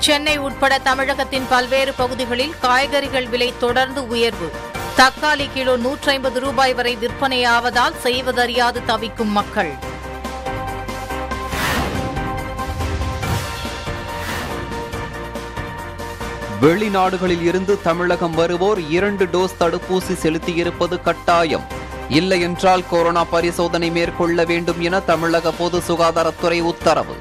சென்னை உட்பட தமிழகத்தின் பல்வேறு பகுதிகளில் காய்கறிகள் விலை தொடர்ந்து உயர்வு தக்காளி கிலோ நூற்றி ஐம்பது ரூபாய் வரை விற்பனையாவதால் செய்வதறியாது தவிக்கும் மக்கள் வெளிநாடுகளில் இருந்து தமிழகம் வருவோர் இரண்டு டோஸ் தடுப்பூசி செலுத்தியிருப்பது கட்டாயம் இல்லை என்றால் கொரோனா பரிசோதனை மேற்கொள்ள வேண்டும் என தமிழக பொது சுகாதாரத்துறை உத்தரவு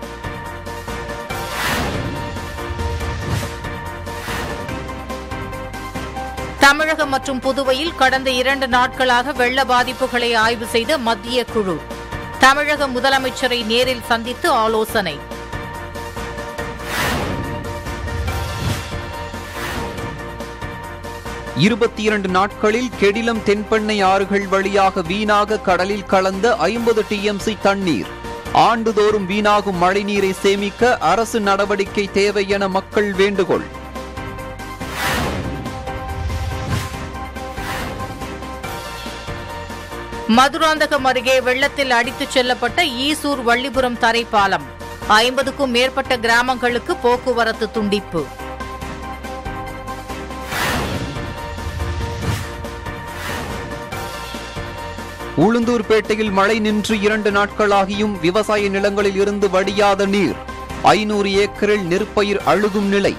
தமிழகம் மற்றும் புதுவையில் கடந்த இரண்டு நாட்களாக வெள்ள பாதிப்புகளை ஆய்வு செய்த மத்திய குழு தமிழக முதலமைச்சரை நேரில் சந்தித்து ஆலோசனை இருபத்தி இரண்டு நாட்களில் கெடிலம் தென்பெண்ணை ஆறுகள் வழியாக வீணாக கடலில் கலந்த ஐம்பது டிஎம்சி தண்ணீர் ஆண்டுதோறும் வீணாகும் மழைநீரை சேமிக்க அரசு நடவடிக்கை தேவை என மக்கள் வேண்டுகோள் மதுராந்தகம் அருகே வெள்ளத்தில் அடித்துச் செல்லப்பட்ட ஈசூர் வள்ளிபுரம் தரைப்பாலம் ஐம்பதுக்கும் மேற்பட்ட கிராமங்களுக்கு போக்குவரத்து துண்டிப்பு உளுந்தூர்பேட்டையில் மழை நின்று இரண்டு நாட்களாகியும் விவசாய நிலங்களில் இருந்து வடியாத நீர் ஐநூறு ஏக்கரில் நெற்பயிர் அழுகும் நிலை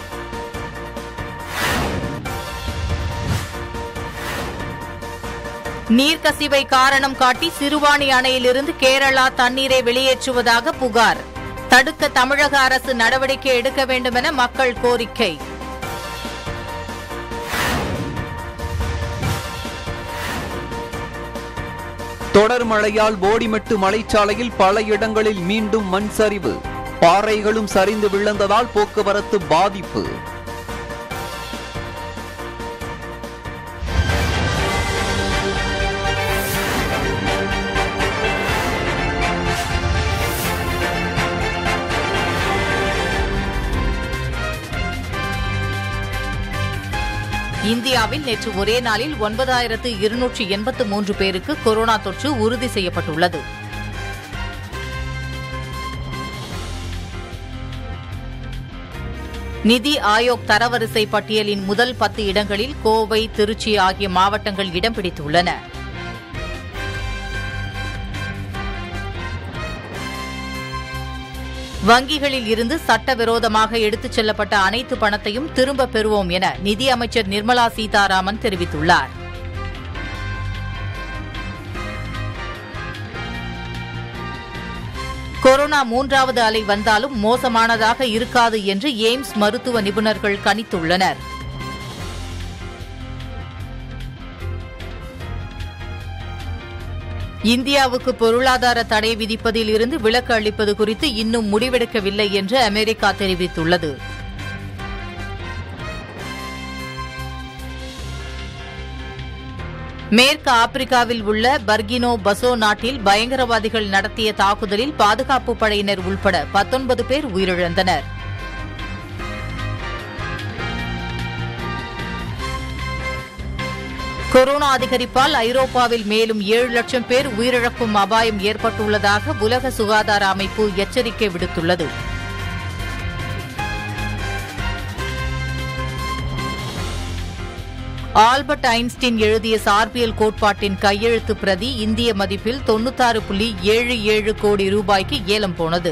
நீர்க்கசிவை காரணம் காட்டி சிறுவாணி அணையிலிருந்து கேரளா தண்ணீரை வெளியேற்றுவதாக புகார் தடுக்க தமிழக அரசு நடவடிக்கை எடுக்க வேண்டுமென மக்கள் கோரிக்கை தொடர் மழையால் போடிமெட்டு மலைச்சாலையில் பல இடங்களில் மீண்டும் மண் சரிவு பாறைகளும் சரிந்து விழுந்ததால் போக்குவரத்து பாதிப்பு இந்தியாவில் நேற்று ஒரே நாளில் ஒன்பதாயிரத்து இருநூற்று எண்பத்து மூன்று பேருக்கு கொரோனா தொற்று உறுதி செய்யப்பட்டுள்ளது நிதி ஆயோக் தரவரிசை பட்டியலின் முதல் பத்து இடங்களில் கோவை திருச்சி ஆகிய மாவட்டங்கள் இடம் பிடித்துள்ளன வங்கிகளில் இருந்து சட்டவிரோதமாக எடுத்துச் செல்லப்பட்ட அனைத்து பணத்தையும் திரும்பப் பெறுவோம் என நிதியமைச்சர் நிர்மலா சீதாராமன் தெரிவித்துள்ளார் கொரோனா மூன்றாவது அலை வந்தாலும் மோசமானதாக இருக்காது என்று எய்ம்ஸ் மருத்துவ நிபுணர்கள் கணித்துள்ளனர் இந்தியாவுக்கு பொருளாதார தடை விதிப்பதில் இருந்து விலக்கு அளிப்பது குறித்து இன்னும் முடிவெடுக்கவில்லை என்று அமெரிக்கா தெரிவித்துள்ளது மேற்கு ஆப்பிரிக்காவில் உள்ள பர்கினோ பசோ நாட்டில் பயங்கரவாதிகள் நடத்திய தாக்குதலில் பாதுகாப்பு படையினர் உள்பட பத்தொன்பது பேர் உயிரிழந்தனர் கொரோனா அதிகரிப்பால் ஐரோப்பாவில் மேலும் ஏழு லட்சம் பேர் உயிரிழக்கும் அபாயம் ஏற்பட்டுள்ளதாக உலக சுகாதார அமைப்பு எச்சரிக்கை விடுத்துள்ளது ஆல்பர்ட் ஐன்ஸ்டீன் எழுதிய சார்பியல் கோட்பாட்டின் கையெழுத்து பிரதி இந்திய மதிப்பில் தொன்னூத்தாறு புள்ளி ஏழு ஏழு கோடி ரூபாய்க்கு ஏலம் போனது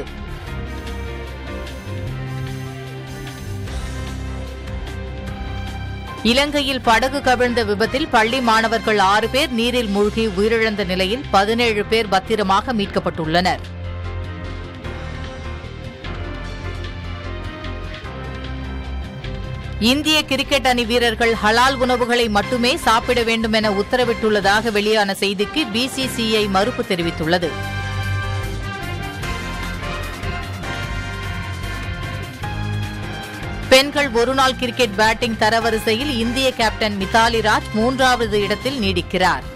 இலங்கையில் படகு கவிழ்ந்த விபத்தில் பள்ளி மாணவர்கள் ஆறு பேர் நீரில் மூழ்கி உயிரிழந்த நிலையில் பதினேழு பேர் பத்திரமாக மீட்கப்பட்டுள்ளனர் இந்திய கிரிக்கெட் அணி வீரர்கள் ஹலால் உணவுகளை மட்டுமே சாப்பிட வேண்டும் என உத்தரவிட்டுள்ளதாக வெளியான செய்திக்கு பிசிசிஐ மறுப்பு தெரிவித்துள்ளது பெண்கள் ஒருநாள் கிரிக்கெட் பேட்டிங் தரவரிசையில் இந்திய கேப்டன் மிதாலி ராஜ் மூன்றாவது இடத்தில் நீடிக்கிறார்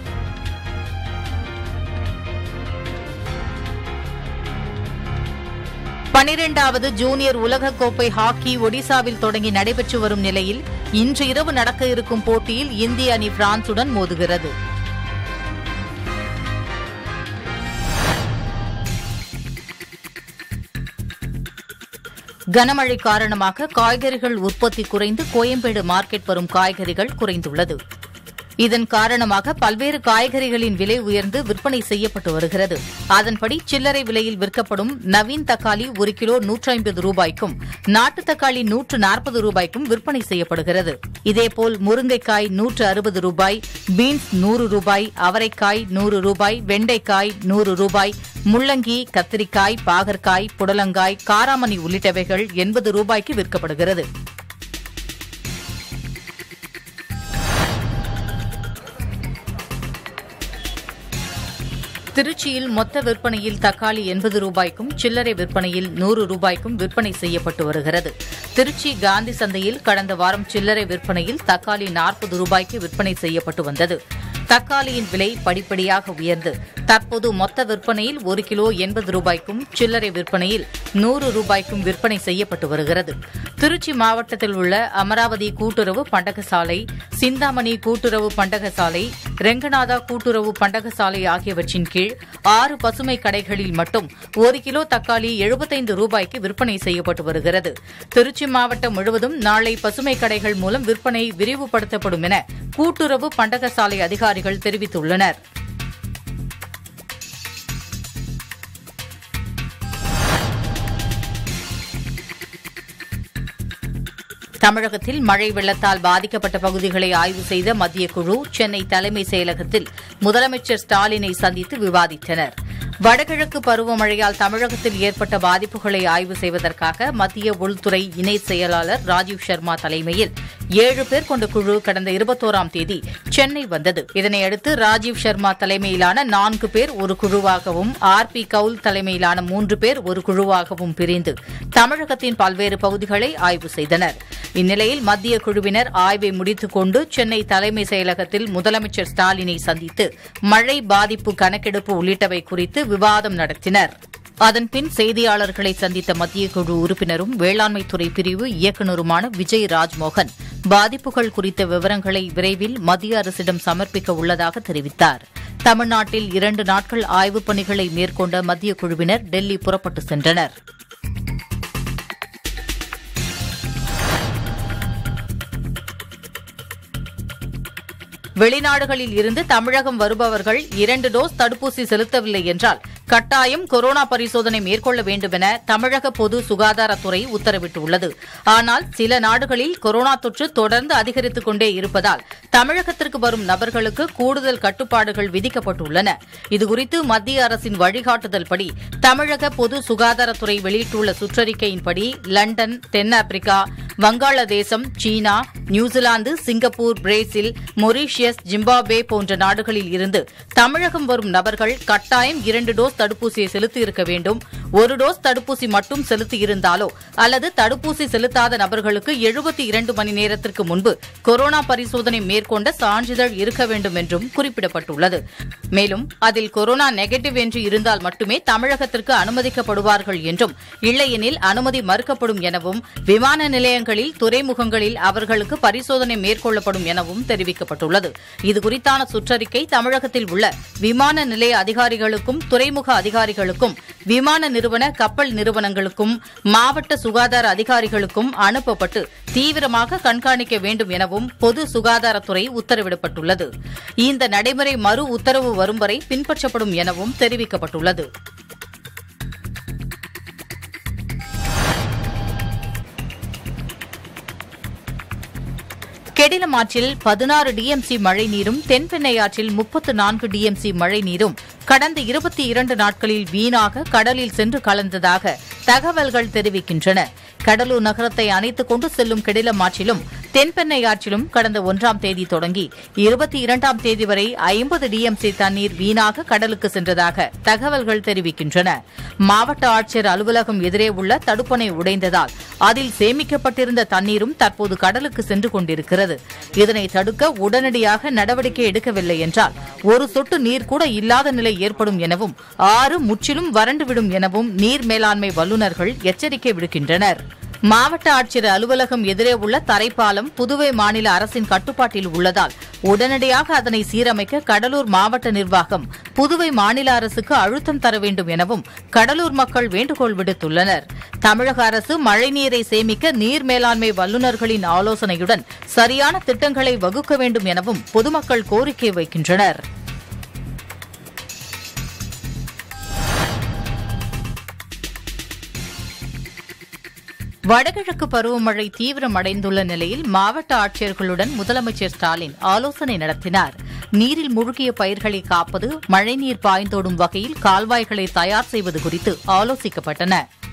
பனிரெண்டாவது ஜூனியர் உலகக்கோப்பை ஹாக்கி ஒடிசாவில் தொடங்கி நடைபெற்று வரும் நிலையில் இன்று இரவு நடக்க இருக்கும் போட்டியில் இந்திய அணி பிரான்சுடன் மோதுகிறது கனமழை காரணமாக காய்கறிகள் உற்பத்தி குறைந்து கோயம்பேடு மார்க்கெட் வரும் காய்கறிகள் குறைந்துள்ளது இதன் காரணமாக பல்வேறு காய்கறிகளின் விலை உயர்ந்து விற்பனை செய்யப்பட்டு வருகிறது அதன்படி சில்லறை விலையில் விற்கப்படும் நவீன் தக்காளி ஒரு கிலோ நூற்றி ஐம்பது ரூபாய்க்கும் நாட்டு தக்காளி நூற்று நாற்பது ரூபாய்க்கும் விற்பனை செய்யப்படுகிறது இதேபோல் முருங்கைக்காய் நூற்று அறுபது ரூபாய் பீன்ஸ் நூறு ரூபாய் அவரைக்காய் நூறு ரூபாய் வெண்டைக்காய் நூறு ரூபாய் முள்ளங்கி கத்திரிக்காய் பாகற்காய் புடலங்காய் காராமணி உள்ளிட்டவைகள் எண்பது ரூபாய்க்கு விற்கப்படுகிறது திருச்சியில் மொத்த விற்பனையில் தக்காளி எண்பது ரூபாய்க்கும் சில்லறை விற்பனையில் நூறு ரூபாய்க்கும் விற்பனை செய்யப்பட்டு வருகிறது திருச்சி காந்தி சந்தையில் கடந்த வாரம் சில்லறை விற்பனையில் தக்காளி நாற்பது ரூபாய்க்கு விற்பனை செய்யப்பட்டு வந்தது தக்காளியின் விலை படிப்படியாக உயர்ந்து தற்போது மொத்த விற்பனையில் ஒரு கிலோ எண்பது ரூபாய்க்கும் சில்லறை விற்பனையில் நூறு ரூபாய்க்கும் விற்பனை செய்யப்பட்டு வருகிறது திருச்சி மாவட்டத்தில் உள்ள அமராவதி கூட்டுறவு பண்டகசாலை சிந்தாமணி கூட்டுறவு பண்டகசாலை ரெங்கநாதா கூட்டுறவு பண்டகசாலை ஆகியவற்றின் கீழ் ஆறு பசுமை கடைகளில் மட்டும் ஒரு கிலோ தக்காளி எழுபத்தைந்து ரூபாய்க்கு விற்பனை செய்யப்பட்டு வருகிறது திருச்சி மாவட்டம் முழுவதும் நாளை பசுமை கடைகள் மூலம் விற்பனை விரிவுபடுத்தப்படும் என கூட்டுறவு பண்டகசாலை அதிகாரிகள் தெரிவித்துள்ளனர் தமிழகத்தில் மழை வெள்ளத்தால் பாதிக்கப்பட்ட பகுதிகளை ஆய்வு செய்த மத்திய குழு சென்னை தலைமை செயலகத்தில் முதலமைச்சர் ஸ்டாலினை சந்தித்து விவாதித்தனர் வடகிழக்கு பருவமழையால் தமிழகத்தில் ஏற்பட்ட பாதிப்புகளை ஆய்வு செய்வதற்காக மத்திய உள்துறை இணை செயலாளர் ராஜீவ் சர்மா தலைமையில் ஏழு பேர் கொண்ட குழு கடந்த இருபத்தோராம் தேதி சென்னை வந்தது இதனையடுத்து ராஜீவ் சர்மா தலைமையிலான நான்கு பேர் ஒரு குழுவாகவும் ஆர் பி கவுல் தலைமையிலான மூன்று பேர் ஒரு குழுவாகவும் பிரிந்து தமிழகத்தின் பல்வேறு பகுதிகளை ஆய்வு செய்தனர் இந்நிலையில் மத்திய குழுவினர் ஆய்வை முடித்துக் கொண்டு சென்னை தலைமை செயலகத்தில் முதலமைச்சர் ஸ்டாலினை சந்தித்து மழை பாதிப்பு கணக்கெடுப்பு உள்ளிட்டவை குறித்து விவாதம் நடத்தினர் அதன்பின் செய்தியாளர்களை சந்தித்த மத்திய குழு உறுப்பினரும் வேளாண்மைத்துறை பிரிவு இயக்குநருமான விஜய் ராஜ்மோகன் பாதிப்புகள் குறித்த விவரங்களை விரைவில் மத்திய அரசிடம் சமர்ப்பிக்க உள்ளதாக தெரிவித்தார் தமிழ்நாட்டில் இரண்டு நாட்கள் ஆய்வுப் பணிகளை மேற்கொண்ட மத்திய குழுவினர் டெல்லி புறப்பட்டு சென்றனர் வெளிநாடுகளில் இருந்து தமிழகம் வருபவர்கள் இரண்டு டோஸ் தடுப்பூசி செலுத்தவில்லை என்றால் கட்டாயம் கொரோனா பரிசோதனை மேற்கொள்ள வேண்டும் என தமிழக பொது சுகாதாரத்துறை உத்தரவிட்டுள்ளது ஆனால் சில நாடுகளில் கொரோனா தொற்று தொடர்ந்து அதிகரித்துக் கொண்டே இருப்பதால் தமிழகத்திற்கு வரும் நபர்களுக்கு கூடுதல் கட்டுப்பாடுகள் விதிக்கப்பட்டுள்ளன இதுகுறித்து மத்திய அரசின் வழிகாட்டுதல் படி தமிழக பொது சுகாதாரத்துறை வெளியிட்டுள்ள சுற்றறிக்கையின்படி லண்டன் தென்னாப்பிரிக்கா வங்காளதேசம் சீனா New Zealand Singapore Brazil Mauritius Zimbabwe போன்ற நாடுகளில் இருந்து தமிழகம் வரும் நபர்கள் கட்டாயம் இரண்டு டோஸ் தடுப்பூசியை செலுத்தியிருக்க வேண்டும் ஒரு டோஸ் தடுப்பூசி மட்டும் செலுத்தியிருந்தாலோ அல்லது தடுப்பூசி செலுத்தாத நபர்களுக்கு எழுபத்தி இரண்டு மணி நேரத்திற்கு முன்பு கொரோனா பரிசோதனை மேற்கொண்ட சான்றிதழ் இருக்க வேண்டும் என்றும் குறிப்பிடப்பட்டுள்ளது மேலும் அதில் கொரோனா நெகட்டிவ் என்று இருந்தால் மட்டுமே தமிழகத்திற்கு அனுமதிக்கப்படுவார்கள் என்றும் இல்லையெனில் அனுமதி மறுக்கப்படும் எனவும் விமான நிலையங்களில் துறைமுகங்களில் அவர்களுக்கு பரிசோதனை மேற்கொள்ளப்படும் எனவும் தெரிவிக்கப்பட்டுள்ளது இதுகுறித்தான சுற்றறிக்கை தமிழகத்தில் உள்ள விமான நிலைய அதிகாரிகளுக்கும் துறைமுக அதிகாரிகளுக்கும் விமான நிறுவன கப்பல் நிறுவனங்களுக்கும் மாவட்ட சுகாதார அதிகாரிகளுக்கும் அனுப்பப்பட்டு தீவிரமாக கண்காணிக்க வேண்டும் எனவும் பொது சுகாதாரத்துறை உத்தரவிடப்பட்டுள்ளது இந்த நடைமுறை மறு உத்தரவு வரும் வரை பின்பற்றப்படும் எனவும் தெரிவிக்கப்பட்டுள்ளது கெடிலம் ஆற்றில் பதினாறு டிஎம்சி மழை நீரும் தென்பெண்ணை ஆற்றில் முப்பத்து நான்கு டிஎம்சி மழை நீரும் கடந்த இருபத்தி இரண்டு நாட்களில் வீணாக கடலில் சென்று கலந்ததாக தகவல்கள் தெரிவிக்கின்றன கடலூர் நகரத்தை அணைத்துக் கொண்டு செல்லும் கெடிலம் ஆற்றிலும் தென்பெண்ணை ஆற்றிலும் கடந்த ஒன்றாம் தேதி தொடங்கி இருபத்தி இரண்டாம் தேதி வரை ஐம்பது டிஎம்சி தண்ணீர் வீணாக கடலுக்கு சென்றதாக தகவல்கள் தெரிவிக்கின்றன மாவட்ட ஆட்சியர் அலுவலகம் எதிரே உள்ள தடுப்பணை உடைந்ததால் அதில் சேமிக்கப்பட்டிருந்த தண்ணீரும் தற்போது கடலுக்கு சென்று கொண்டிருக்கிறது இதனை தடுக்க உடனடியாக நடவடிக்கை எடுக்கவில்லை என்றால் ஒரு சொட்டு நீர் கூட இல்லாத நிலை ஏற்படும் எனவும் ஆறு முற்றிலும் வறண்டுவிடும் எனவும் நீர் மேலாண்மை வல்லுநர்கள் எச்சரிக்கை விடுக்கின்றனர் மாவட்ட ஆட்சியர் அலுவலகம் எதிரே உள்ள தரைப்பாலம் புதுவை மாநில அரசின் கட்டுப்பாட்டில் உள்ளதால் உடனடியாக அதனை சீரமைக்க கடலூர் மாவட்ட நிர்வாகம் புதுவை மாநில அரசுக்கு அழுத்தம் தர வேண்டும் எனவும் கடலூர் மக்கள் வேண்டுகோள் விடுத்துள்ளனர் தமிழக அரசு மழைநீரை சேமிக்க நீர் மேலாண்மை வல்லுநர்களின் ஆலோசனையுடன் சரியான திட்டங்களை வகுக்க வேண்டும் எனவும் பொதுமக்கள் கோரிக்கை வைக்கின்றனர் வடகிழக்கு பருவமழை தீவிரமடைந்துள்ள நிலையில் மாவட்ட ஆட்சியர்களுடன் முதலமைச்சர் ஸ்டாலின் ஆலோசனை நடத்தினார் நீரில் மூழ்கிய பயிர்களை காப்பது மழைநீர் பாய்ந்தோடும் வகையில் கால்வாய்களை தயார் செய்வது குறித்து ஆலோசிக்கப்பட்டன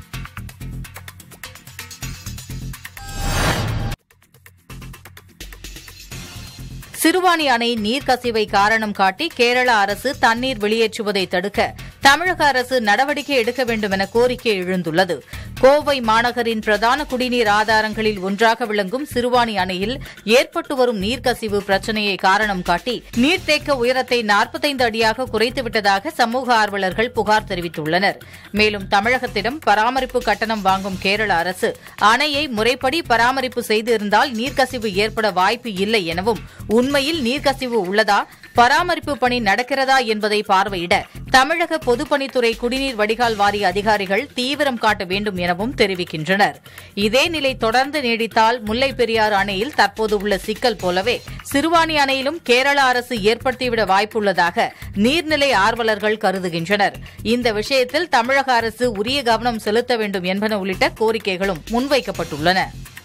சிறுவாணி அணை நீர்க்கசிவை காரணம் காட்டி கேரள அரசு தண்ணீர் வெளியேற்றுவதை தடுக்க தமிழக அரசு நடவடிக்கை எடுக்க வேண்டும் என கோரிக்கை எழுந்துள்ளது கோவை மாநகரின் பிரதான குடிநீர் ஆதாரங்களில் ஒன்றாக விளங்கும் சிறுவாணி அணையில் ஏற்பட்டு வரும் நீர்க்கசிவு பிரச்சினையை காரணம் காட்டி நீர்த்தேக்க உயரத்தை நாற்பத்தைந்து அடியாக குறைத்துவிட்டதாக சமூக ஆர்வலர்கள் புகார் தெரிவித்துள்ளனர் மேலும் தமிழகத்திடம் பராமரிப்பு கட்டணம் வாங்கும் கேரள அரசு அணையை முறைப்படி பராமரிப்பு செய்து இருந்தால் நீர்க்கசிவு ஏற்பட வாய்ப்பு இல்லை எனவும் உண்மையில் நீர்க்கசிவு உள்ளதா பராமரிப்பு பணி நடக்கிறதா என்பதை பார்வையிட தமிழக பொதுப்பணித்துறை குடிநீர் வடிகால் வாரிய அதிகாரிகள் தீவிரம் காட்ட வேண்டும் எனவும் தெரிவிக்கின்றனர் இதே நிலை தொடர்ந்து நீடித்தால் முல்லை பெரியாறு அணையில் தற்போது உள்ள சிக்கல் போலவே சிறுவாணி அணையிலும் கேரள அரசு ஏற்படுத்திவிட வாய்ப்புள்ளதாக நீர்நிலை ஆர்வலர்கள் கருதுகின்றனர் இந்த விஷயத்தில் தமிழக அரசு உரிய கவனம் செலுத்த வேண்டும் என்பன உள்ளிட்ட கோரிக்கைகளும் முன்வைக்கப்பட்டுள்ளன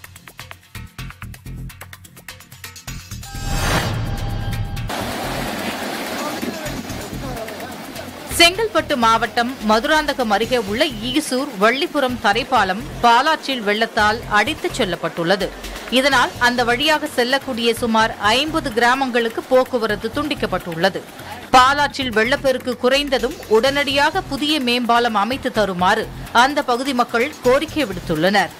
செங்கல்பட்டு மாவட்டம் மதுராந்தகம் அருகே உள்ள ஈசூர் வள்ளிபுரம் தரைப்பாலம் பாலாற்றில் வெள்ளத்தால் அடித்துச் செல்லப்பட்டுள்ளது இதனால் அந்த வழியாக செல்லக்கூடிய சுமார் ஐம்பது கிராமங்களுக்கு போக்குவரத்து துண்டிக்கப்பட்டுள்ளது பாலாற்றில் வெள்ளப்பெருக்கு குறைந்ததும் உடனடியாக புதிய மேம்பாலம் அமைத்து தருமாறு அந்த பகுதி மக்கள் கோரிக்கை விடுத்துள்ளனர்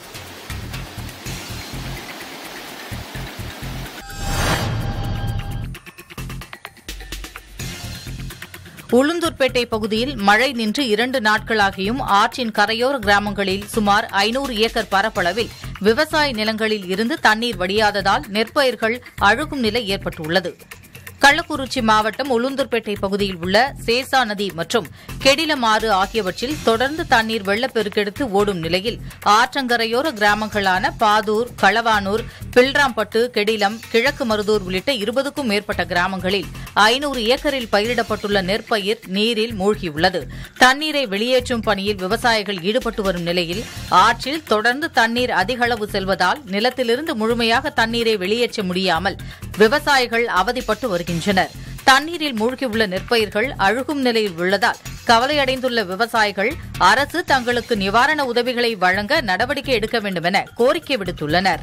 உளுந்தூர்பேட்டை பகுதியில் மழை நின்று இரண்டு நாட்களாகியும் ஆற்றின் கரையோர கிராமங்களில் சுமார் ஐநூறு ஏக்கர் பரப்பளவில் விவசாய நிலங்களில் இருந்து தண்ணீர் வடியாததால் நெற்பயிர்கள் அழுகும் நிலை ஏற்பட்டுள்ளது கள்ளக்குறிச்சி மாவட்டம் உளுந்தூர்பேட்டை பகுதியில் உள்ள சேசா நதி மற்றும் கெடிலமாறு ஆகியவற்றில் தொடர்ந்து தண்ணீர் வெள்ளப்பெருக்கெடுத்து ஓடும் நிலையில் ஆற்றங்கரையோர கிராமங்களான பாதூர் களவானூர் பில்ராம்பட்டு கெடிலம் கிழக்கு மருதூர் உள்ளிட்ட இருபதுக்கும் மேற்பட்ட கிராமங்களில் ஐநூறு ஏக்கரில் பயிரிடப்பட்டுள்ள நெற்பயிர் நீரில் மூழ்கியுள்ளது தண்ணீரை வெளியேற்றும் பணியில் விவசாயிகள் ஈடுபட்டு வரும் நிலையில் ஆற்றில் தொடர்ந்து தண்ணீர் அதிக அளவு செல்வதால் நிலத்திலிருந்து முழுமையாக தண்ணீரை வெளியேற்ற முடியாமல் விவசாயிகள் அவதிப்பட்டு வருகின்றனர் தண்ணீரில் மூழ்கியுள்ள நெற்பயிர்கள் அழுகும் நிலையில் உள்ளதால் கவலையடைந்துள்ள விவசாயிகள் அரசு தங்களுக்கு நிவாரண உதவிகளை வழங்க நடவடிக்கை எடுக்க வேண்டும் என கோரிக்கை விடுத்துள்ளனர்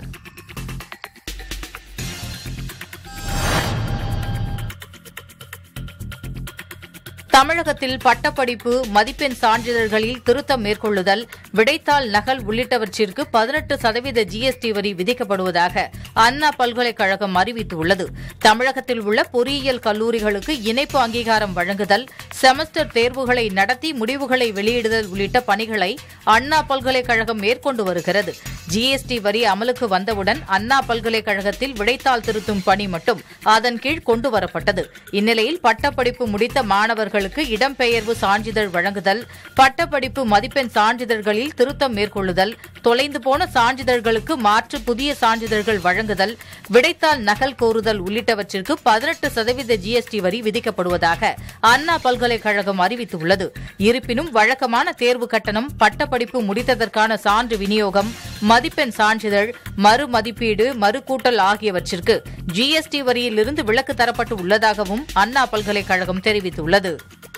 தமிழகத்தில் பட்டப்படிப்பு மதிப்பெண் சான்றிதழ்களில் திருத்தம் மேற்கொள்ளுதல் விடைத்தாள் நகல் உள்ளிட்டவற்றிற்கு பதினெட்டு சதவீத ஜிஎஸ்டி வரி விதிக்கப்படுவதாக அண்ணா பல்கலைக்கழகம் அறிவித்துள்ளது தமிழகத்தில் உள்ள பொறியியல் கல்லூரிகளுக்கு இணைப்பு அங்கீகாரம் வழங்குதல் செமஸ்டர் தேர்வுகளை நடத்தி முடிவுகளை வெளியிடுதல் உள்ளிட்ட பணிகளை அண்ணா பல்கலைக்கழகம் மேற்கொண்டு வருகிறது ஜிஎஸ்டி வரி அமலுக்கு வந்தவுடன் அண்ணா பல்கலைக்கழகத்தில் விடைத்தாள் திருத்தும் பணி மட்டும் அதன் கீழ் கொண்டு வரப்பட்டது இந்நிலையில் பட்டப்படிப்பு முடித்த மாணவர்களுக்கு இடம்பெயர்வு சான்றிதழ் வழங்குதல் பட்டப்படிப்பு மதிப்பெண் சான்றிதழ்களில் திருத்தம் மேற்கொள்ளுதல் தொலைந்து போன சான்றிதழ்களுக்கு மாற்று புதிய சான்றிதழ்கள் வழங்குதல் விடைத்தாள் நகல் கோருதல் உள்ளிட்டவற்றிற்கு பதினெட்டு சதவீத ஜிஎஸ்டி வரி விதிக்கப்படுவதாக அண்ணா பல்கலைக்கழகம் அறிவித்துள்ளது இருப்பினும் வழக்கமான தேர்வு கட்டணம் பட்டப்படிப்பு முடித்ததற்கான சான்று விநியோகம் மதிப்பெண் சான்றிதழ் மறு மதிப்பீடு மறுகூட்டல் ஆகியவற்றிற்கு ஜிஎஸ்டி வரியிலிருந்து விலக்கு தரப்பட்டு உள்ளதாகவும் அண்ணா பல்கலைக்கழகம் தெரிவித்துள்ளது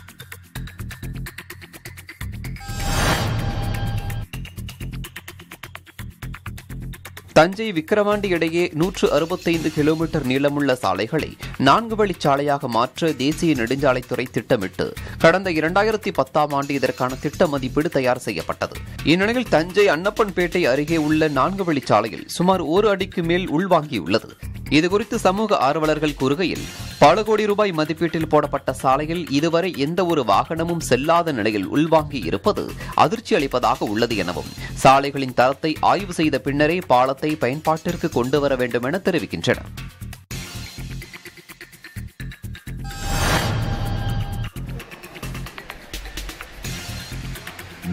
தஞ்சை விக்கிரவாண்டி இடையே நூற்று அறுபத்தைந்து கிலோமீட்டர் நீளமுள்ள சாலைகளை நான்கு வழிச்சாலையாக மாற்ற தேசிய நெடுஞ்சாலைத்துறை திட்டமிட்டு கடந்த இரண்டாயிரத்தி பத்தாம் ஆண்டு இதற்கான திட்ட மதிப்பீடு தயார் செய்யப்பட்டது இந்நிலையில் தஞ்சை அன்னப்பன்பேட்டை அருகே உள்ள நான்கு வழிச்சாலையில் சுமார் ஒரு அடிக்கு மேல் உள்வாங்கியுள்ளது இதுகுறித்து சமூக ஆர்வலர்கள் கூறுகையில் பல கோடி ரூபாய் மதிப்பீட்டில் போடப்பட்ட சாலையில் இதுவரை எந்த ஒரு வாகனமும் செல்லாத நிலையில் உள்வாங்கி இருப்பது அதிர்ச்சி அளிப்பதாக உள்ளது எனவும் சாலைகளின் தரத்தை ஆய்வு செய்த பின்னரே பாலத்தை பயன்பாட்டிற்கு கொண்டு வர வேண்டும் என தெரிவிக்கின்றனர்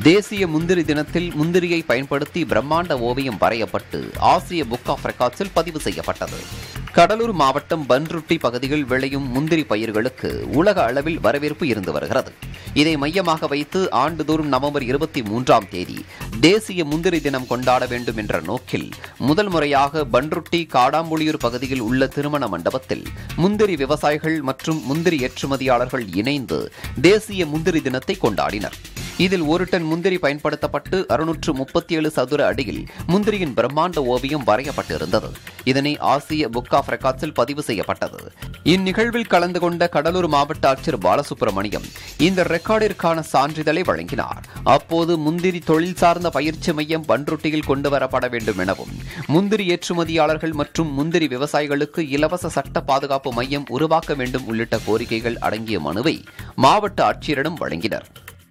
தேசிய முந்திரி தினத்தில் முந்திரியை பயன்படுத்தி பிரம்மாண்ட ஓவியம் வரையப்பட்டு ஆசிய புக் ஆஃப் ரெக்கார்ட்ஸில் பதிவு செய்யப்பட்டது கடலூர் மாவட்டம் பன்ருட்டி பகுதியில் விளையும் முந்திரி பயிர்களுக்கு உலக அளவில் வரவேற்பு இருந்து வருகிறது இதை மையமாக வைத்து ஆண்டுதோறும் நவம்பர் இருபத்தி மூன்றாம் தேதி தேசிய முந்திரி தினம் கொண்டாட வேண்டும் என்ற நோக்கில் முதல் முறையாக பன்ருட்டி காடாம்புளியூர் பகுதியில் உள்ள திருமண மண்டபத்தில் முந்திரி விவசாயிகள் மற்றும் முந்திரி ஏற்றுமதியாளர்கள் இணைந்து தேசிய முந்திரி தினத்தை கொண்டாடினர் இதில் ஒரு டன் முந்திரி பயன்படுத்தப்பட்டு அறுநூற்று முப்பத்தி ஏழு சதுர அடியில் முந்திரியின் பிரம்மாண்ட ஓவியம் வரையப்பட்டிருந்தது இதனை ஆசிய புக் ஆஃப் ரெக்கார்ட்ஸில் பதிவு செய்யப்பட்டது இந்நிகழ்வில் கலந்து கொண்ட கடலூர் மாவட்ட ஆட்சியர் பாலசுப்ரமணியம் இந்த ரெக்கார்டிற்கான சான்றிதழை வழங்கினார் அப்போது முந்திரி தொழில் சார்ந்த பயிற்சி மையம் பன்ருட்டியில் கொண்டு வரப்பட வேண்டும் எனவும் முந்திரி ஏற்றுமதியாளர்கள் மற்றும் முந்திரி விவசாயிகளுக்கு இலவச சட்ட பாதுகாப்பு மையம் உருவாக்க வேண்டும் உள்ளிட்ட கோரிக்கைகள் அடங்கிய மனுவை மாவட்ட ஆட்சியரிடம் வழங்கினர்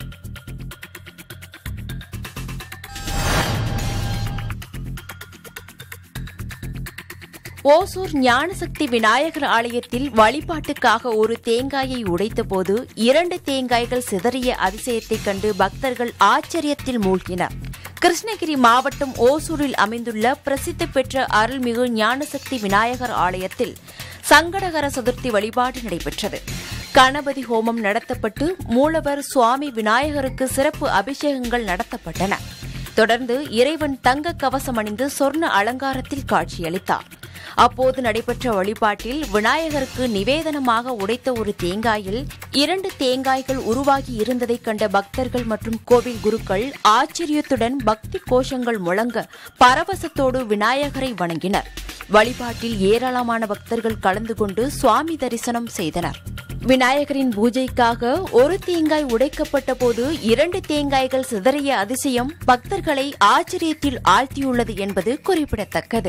ஓசூர் ஞானசக்தி விநாயகர் ஆலயத்தில் வழிபாட்டுக்காக ஒரு தேங்காயை உடைத்தபோது இரண்டு தேங்காய்கள் சிதறிய அதிசயத்தைக் கண்டு பக்தர்கள் ஆச்சரியத்தில் மூழ்கினர் கிருஷ்ணகிரி மாவட்டம் ஓசூரில் அமைந்துள்ள பிரசித்தி பெற்ற அருள்மிகு ஞானசக்தி விநாயகர் ஆலயத்தில் சங்கடகர சதுர்த்தி வழிபாடு நடைபெற்றது கணபதி ஹோமம் நடத்தப்பட்டு மூலவர் சுவாமி விநாயகருக்கு சிறப்பு அபிஷேகங்கள் நடத்தப்பட்டன தொடர்ந்து இறைவன் தங்க கவசம் அணிந்து சொர்ண அலங்காரத்தில் காட்சியளித்தார் அப்போது நடைபெற்ற வழிபாட்டில் விநாயகருக்கு நிவேதனமாக உடைத்த ஒரு தேங்காயில் இரண்டு தேங்காய்கள் உருவாகி இருந்ததைக் கண்ட பக்தர்கள் மற்றும் கோவில் குருக்கள் ஆச்சரியத்துடன் பக்தி கோஷங்கள் முழங்க பரவசத்தோடு விநாயகரை வணங்கினர் வழிபாட்டில் ஏராளமான பக்தர்கள் கலந்து கொண்டு சுவாமி தரிசனம் செய்தனர் விநாயகரின் பூஜைக்காக ஒரு தேங்காய் உடைக்கப்பட்ட போது இரண்டு தேங்காய்கள் சிதறிய அதிசயம் பக்தர்களை ஆச்சரியத்தில் ஆழ்த்தியுள்ளது என்பது குறிப்பிடத்தக்கது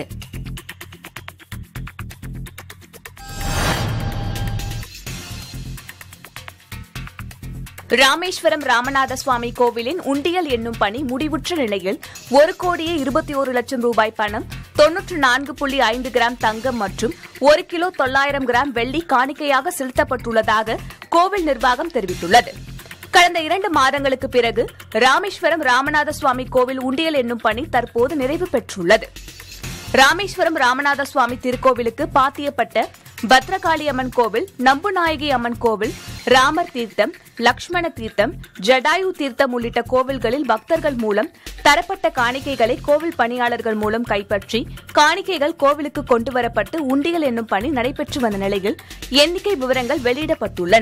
ராமேஸ்வரம் ராமநாத சுவாமி கோவிலின் உண்டியல் என்னும் பணி முடிவுற்ற நிலையில் ஒரு கோடியே இருபத்தி ஒரு லட்சம் ரூபாய் பணம் தொன்னூற்று நான்கு புள்ளி ஐந்து கிராம் தங்கம் மற்றும் ஒரு கிலோ தொள்ளாயிரம் கிராம் வெள்ளி காணிக்கையாக செலுத்தப்பட்டுள்ளதாக கோவில் நிர்வாகம் தெரிவித்துள்ளது கடந்த இரண்டு மாதங்களுக்கு பிறகு ராமேஸ்வரம் ராமநாத சுவாமி கோவில் உண்டியல் என்னும் பணி தற்போது நிறைவு பெற்றுள்ளது ராமேஸ்வரம் ராமநாத சுவாமி திருக்கோவிலுக்கு பாத்தியப்பட்ட பத்ரகாளி அம்மன் கோவில் நம்புநாயகி அம்மன் கோவில் ராமர் தீர்த்தம் லக்ஷ்மண தீர்த்தம் ஜடாயு தீர்த்தம் உள்ளிட்ட கோவில்களில் பக்தர்கள் மூலம் தரப்பட்ட காணிக்கைகளை கோவில் பணியாளர்கள் மூலம் கைப்பற்றி காணிக்கைகள் கோவிலுக்கு கொண்டுவரப்பட்டு உண்டியல் என்னும் பணி நடைபெற்று வந்த நிலையில் எண்ணிக்கை விவரங்கள் வெளியிடப்பட்டுள்ளன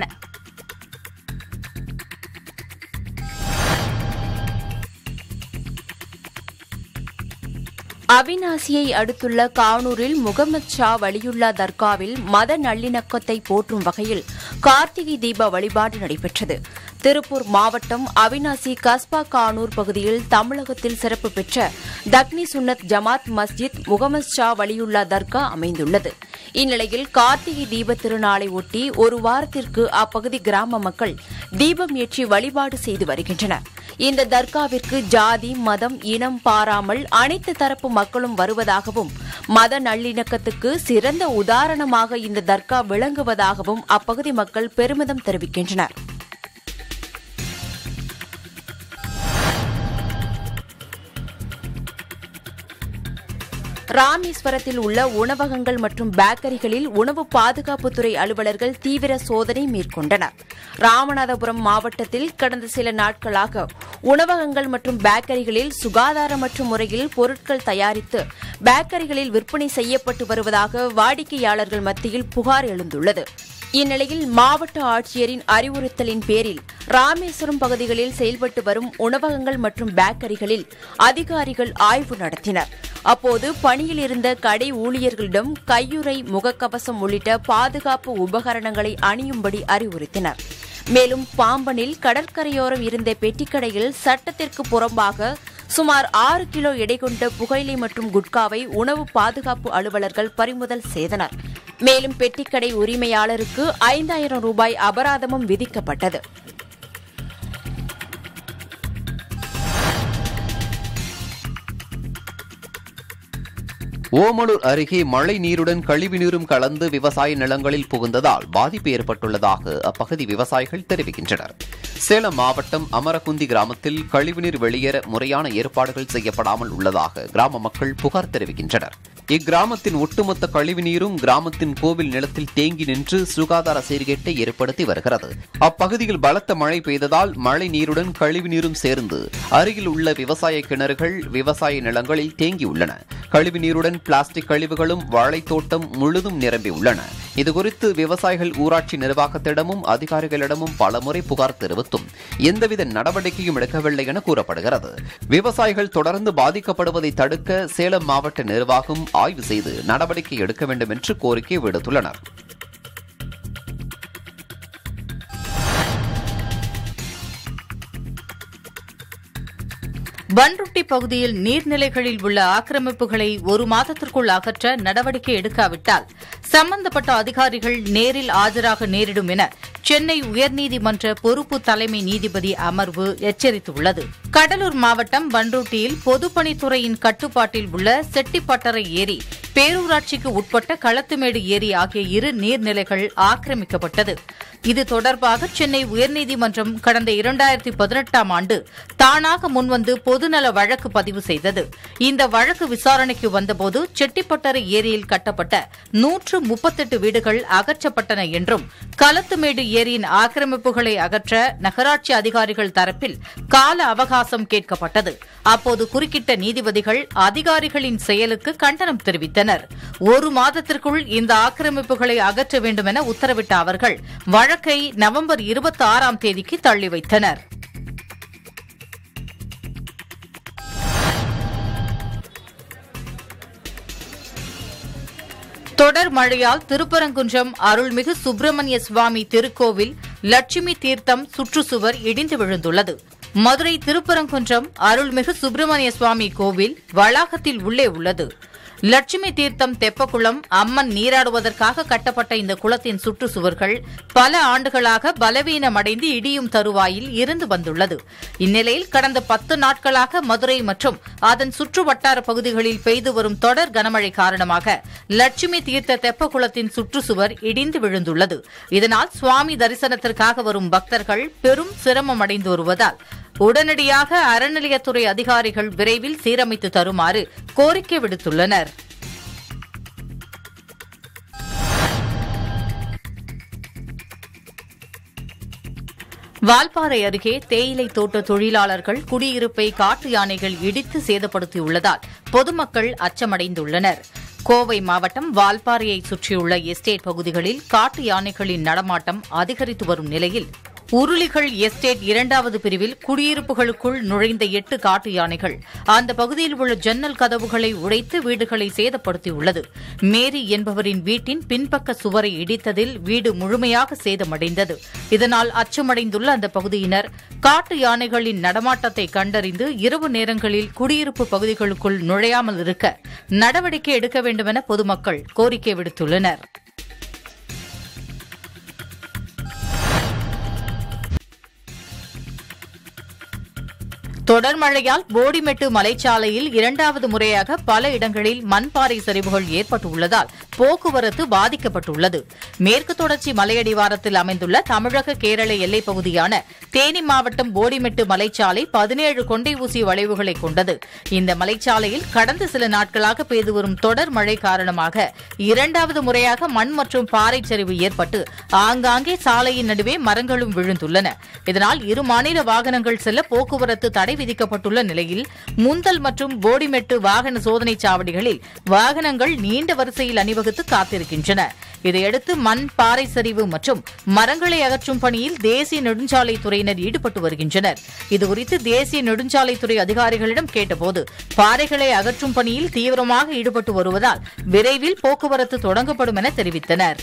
அவிநாசியை அடுத்துள்ள கானூரில் முகமது ஷா வலியுல்லா தர்காவில் மத நல்லிணக்கத்தை போற்றும் வகையில் கார்த்திகை தீப வழிபாடு நடைபெற்றது திருப்பூர் மாவட்டம் அவிநாசி கஸ்பா கானூர் பகுதியில் தமிழகத்தில் சிறப்பு பெற்ற தக்னி சுன்னத் ஜமாத் மஸ்ஜித் முகமது ஷா வலியுல்லா தர்கா அமைந்துள்ளது இந்நிலையில் கார்த்திகை தீப திருநாளை ஒட்டி ஒரு வாரத்திற்கு அப்பகுதி கிராம மக்கள் தீபம் ஏற்றி வழிபாடு செய்து வருகின்றனர் இந்த தர்காவிற்கு ஜாதி மதம் இனம் பாராமல் அனைத்து தரப்பு மக்களும் வருவதாகவும் மத நல்லிணக்கத்துக்கு சிறந்த உதாரணமாக இந்த தர்கா விளங்குவதாகவும் அப்பகுதி மக்கள் பெருமிதம் தெரிவிக்கின்றனர் ராமேஸ்வரத்தில் உள்ள உணவகங்கள் மற்றும் பேக்கரிகளில் உணவு பாதுகாப்புத்துறை அலுவலர்கள் தீவிர சோதனை மேற்கொண்டனர் ராமநாதபுரம் மாவட்டத்தில் கடந்த சில நாட்களாக உணவகங்கள் மற்றும் பேக்கரிகளில் சுகாதாரமற்ற முறையில் பொருட்கள் தயாரித்து பேக்கரிகளில் விற்பனை செய்யப்பட்டு வருவதாக வாடிக்கையாளர்கள் மத்தியில் புகார் எழுந்துள்ளது இந்நிலையில் மாவட்ட ஆட்சியரின் அறிவுறுத்தலின் பேரில் ராமேஸ்வரம் பகுதிகளில் செயல்பட்டு வரும் உணவகங்கள் மற்றும் பேக்கரிகளில் அதிகாரிகள் ஆய்வு நடத்தினர் அப்போது பணியில் இருந்த கடை ஊழியர்களிடம் கையுறை முகக்கவசம் உள்ளிட்ட பாதுகாப்பு உபகரணங்களை அணியும்படி அறிவுறுத்தினர் மேலும் பாம்பனில் கடற்கரையோரம் இருந்த பெட்டிக்கடையில் சட்டத்திற்கு புறம்பாக சுமார் ஆறு கிலோ எடை கொண்ட புகையிலை மற்றும் குட்காவை உணவு பாதுகாப்பு அலுவலர்கள் பறிமுதல் செய்தனர் மேலும் பெட்டிக்கடை உரிமையாளருக்கு ஐந்தாயிரம் ரூபாய் அபராதமும் விதிக்கப்பட்டது ஓமலூர் அருகே மழை நீருடன் கழிவு நீரும் கலந்து விவசாய நிலங்களில் புகுந்ததால் பாதிப்பு ஏற்பட்டுள்ளதாக அப்பகுதி விவசாயிகள் தெரிவிக்கின்றனர் சேலம் மாவட்டம் அமரகுந்தி கிராமத்தில் கழிவுநீர் வெளியேற முறையான ஏற்பாடுகள் செய்யப்படாமல் உள்ளதாக கிராம மக்கள் புகார் தெரிவிக்கின்றனர் இக்கிராமத்தின் ஒட்டுமொத்த கழிவுநீரும் கிராமத்தின் கோவில் நிலத்தில் தேங்கி நின்று சுகாதார சீர்கேட்டை ஏற்படுத்தி வருகிறது அப்பகுதியில் பலத்த மழை பெய்ததால் மழை நீருடன் கழிவுநீரும் சேர்ந்து அருகில் உள்ள விவசாய கிணறுகள் விவசாய நிலங்களில் தேங்கியுள்ளன கழிவுநீருடன் பிளாஸ்டிக் கழிவுகளும் வாழைத்தோட்டம் முழுதும் நிரம்பியுள்ளன இதுகுறித்து விவசாயிகள் ஊராட்சி நிர்வாகத்திடமும் அதிகாரிகளிடமும் பலமுறை புகார் தெரிவித்தும் எந்தவித நடவடிக்கையும் எடுக்கவில்லை என கூறப்படுகிறது விவசாயிகள் தொடர்ந்து பாதிக்கப்படுவதை தடுக்க சேலம் மாவட்ட நிர்வாகம் ஆய்வு செய்து நடவடிக்கை எடுக்க வேண்டும் என்று கோரிக்கை விடுத்துள்ளனர் பன்ருட்டி பகுதியில் நீர்நிலைகளில் உள்ள ஆக்கிரமிப்புகளை ஒரு மாதத்திற்குள் அகற்ற நடவடிக்கை எடுக்காவிட்டால் சம்பந்தப்பட்ட அதிகாரிகள் நேரில் ஆஜராக நேரிடும் என சென்னை உயர்நீதிமன்ற பொறுப்பு தலைமை நீதிபதி அமர்வு எச்சரித்துள்ளது கடலூர் மாவட்டம் பன்ருட்டியில் பொதுப்பணித்துறையின் கட்டுப்பாட்டில் உள்ள செட்டிப்பட்டறை ஏரி பேரூராட்சிக்கு உட்பட்ட களத்துமேடு ஏரி ஆகிய இரு நீர்நிலைகள் ஆக்கிரமிக்கப்பட்டது இது தொடர்பாக சென்னை உயர்நீதிமன்றம் கடந்த இரண்டாயிரத்தி பதினெட்டாம் ஆண்டு தானாக முன்வந்து பொதுநல வழக்கு பதிவு செய்தது இந்த வழக்கு விசாரணைக்கு வந்தபோது செட்டிப்பட்டறை ஏரியில் கட்டப்பட்ட நூற்று முப்பத்தெட்டு வீடுகள் அகற்றப்பட்டன என்றும் களத்துமேடு ஏரியின் ஆக்கிரமிப்புகளை அகற்ற நகராட்சி அதிகாரிகள் தரப்பில் கால அவகாசம் கேட்கப்பட்டது அப்போது குறுக்கிட்ட நீதிபதிகள் அதிகாரிகளின் செயலுக்கு கண்டனம் தெரிவித்தனர் ஒரு மாதத்திற்குள் இந்த ஆக்கிரமிப்புகளை அகற்ற வேண்டும் என உத்தரவிட்ட அவர்கள் வழக்கை நவம்பர் இருபத்தி ஆறாம் தேதிக்கு தள்ளி வைத்தனர் தொடர் மழையால் திருப்பரங்குன்றம் அருள்மிகு சுப்பிரமணிய சுவாமி திருக்கோவில் லட்சுமி தீர்த்தம் சுற்றுச்சுவர் இடிந்து விழுந்துள்ளது மதுரை திருப்பரங்குன்றம் அருள்மிகு சுப்பிரமணிய சுவாமி கோவில் வளாகத்தில் உள்ளே உள்ளது லட்சுமி தீர்த்தம் தெப்பக்குளம் அம்மன் நீராடுவதற்காக கட்டப்பட்ட இந்த குளத்தின் சுற்றுச்சுவர்கள் பல ஆண்டுகளாக பலவீனமடைந்து இடியும் தருவாயில் இருந்து வந்துள்ளது இந்நிலையில் கடந்த பத்து நாட்களாக மதுரை மற்றும் அதன் சுற்றுவட்டார பகுதிகளில் பெய்து வரும் தொடர் கனமழை காரணமாக லட்சுமி தீர்த்த தெப்பக்குளத்தின் சுற்றுச்சுவர் இடிந்து விழுந்துள்ளது இதனால் சுவாமி தரிசனத்திற்காக வரும் பக்தர்கள் பெரும் சிரமம் அடைந்து வருவதால் உடனடியாக அறநிலையத்துறை அதிகாரிகள் விரைவில் சீரமைத்து தருமாறு கோரிக்கை விடுத்துள்ளனர் வால்பாறை அருகே தேயிலை தோட்ட தொழிலாளர்கள் குடியிருப்பை காட்டு யானைகள் இடித்து சேதப்படுத்தியுள்ளதால் பொதுமக்கள் அச்சமடைந்துள்ளனர் கோவை மாவட்டம் வால்பாறையை சுற்றியுள்ள எஸ்டேட் பகுதிகளில் காட்டு யானைகளின் நடமாட்டம் அதிகரித்து வரும் நிலையில் உருளிகள் எஸ்டேட் இரண்டாவது பிரிவில் குடியிருப்புகளுக்குள் நுழைந்த எட்டு காட்டு யானைகள் அந்த பகுதியில் உள்ள ஜன்னல் கதவுகளை உடைத்து வீடுகளை சேதப்படுத்தியுள்ளது மேரி என்பவரின் வீட்டின் பின்பக்க சுவரை இடித்ததில் வீடு முழுமையாக சேதமடைந்தது இதனால் அச்சமடைந்துள்ள அந்த பகுதியினர் காட்டு யானைகளின் நடமாட்டத்தை கண்டறிந்து இரவு நேரங்களில் குடியிருப்பு பகுதிகளுக்குள் நுழையாமல் இருக்க நடவடிக்கை எடுக்க வேண்டும் என பொதுமக்கள் கோரிக்கை விடுத்துள்ளனா் தொடர் மழையால் போடிமெட்டு மலைச்சாலையில் இரண்டாவது முறையாக பல இடங்களில் மண்பாறை சரிவுகள் ஏற்பட்டுள்ளதால் போக்குவரத்து பாதிக்கப்பட்டுள்ளது மேற்கு தொடர்ச்சி மலையடிவாரத்தில் அமைந்துள்ள தமிழக கேரள எல்லைப் பகுதியான தேனி மாவட்டம் போடிமெட்டு மலைச்சாலை பதினேழு கொண்டை ஊசி வளைவுகளை கொண்டது இந்த மலைச்சாலையில் கடந்த சில நாட்களாக பெய்து வரும் தொடர் மழை காரணமாக இரண்டாவது முறையாக மண் மற்றும் பாறை சரிவு ஏற்பட்டு ஆங்காங்கே சாலையின் நடுவே மரங்களும் விழுந்துள்ளன இதனால் இரு மாநில வாகனங்கள் செல்ல போக்குவரத்து தடை விதிக்கப்பட்டுள்ள நிலையில் முந்தல் மற்றும் போடிமெட்டு வாகன சோதனை சாவடிகளில் வாகனங்கள் நீண்ட வரிசையில் அணிவகுத்து காத்திருக்கின்றன இதையடுத்து மண் பாறை சரிவு மற்றும் மரங்களை அகற்றும் பணியில் தேசிய நெடுஞ்சாலை துறையினர் ஈடுபட்டு வருகின்றனர் இதுகுறித்து தேசிய நெடுஞ்சாலைத்துறை அதிகாரிகளிடம் கேட்டபோது பாறைகளை அகற்றும் பணியில் தீவிரமாக ஈடுபட்டு வருவதால் விரைவில் போக்குவரத்து தொடங்கப்படும் என தெரிவித்தனர்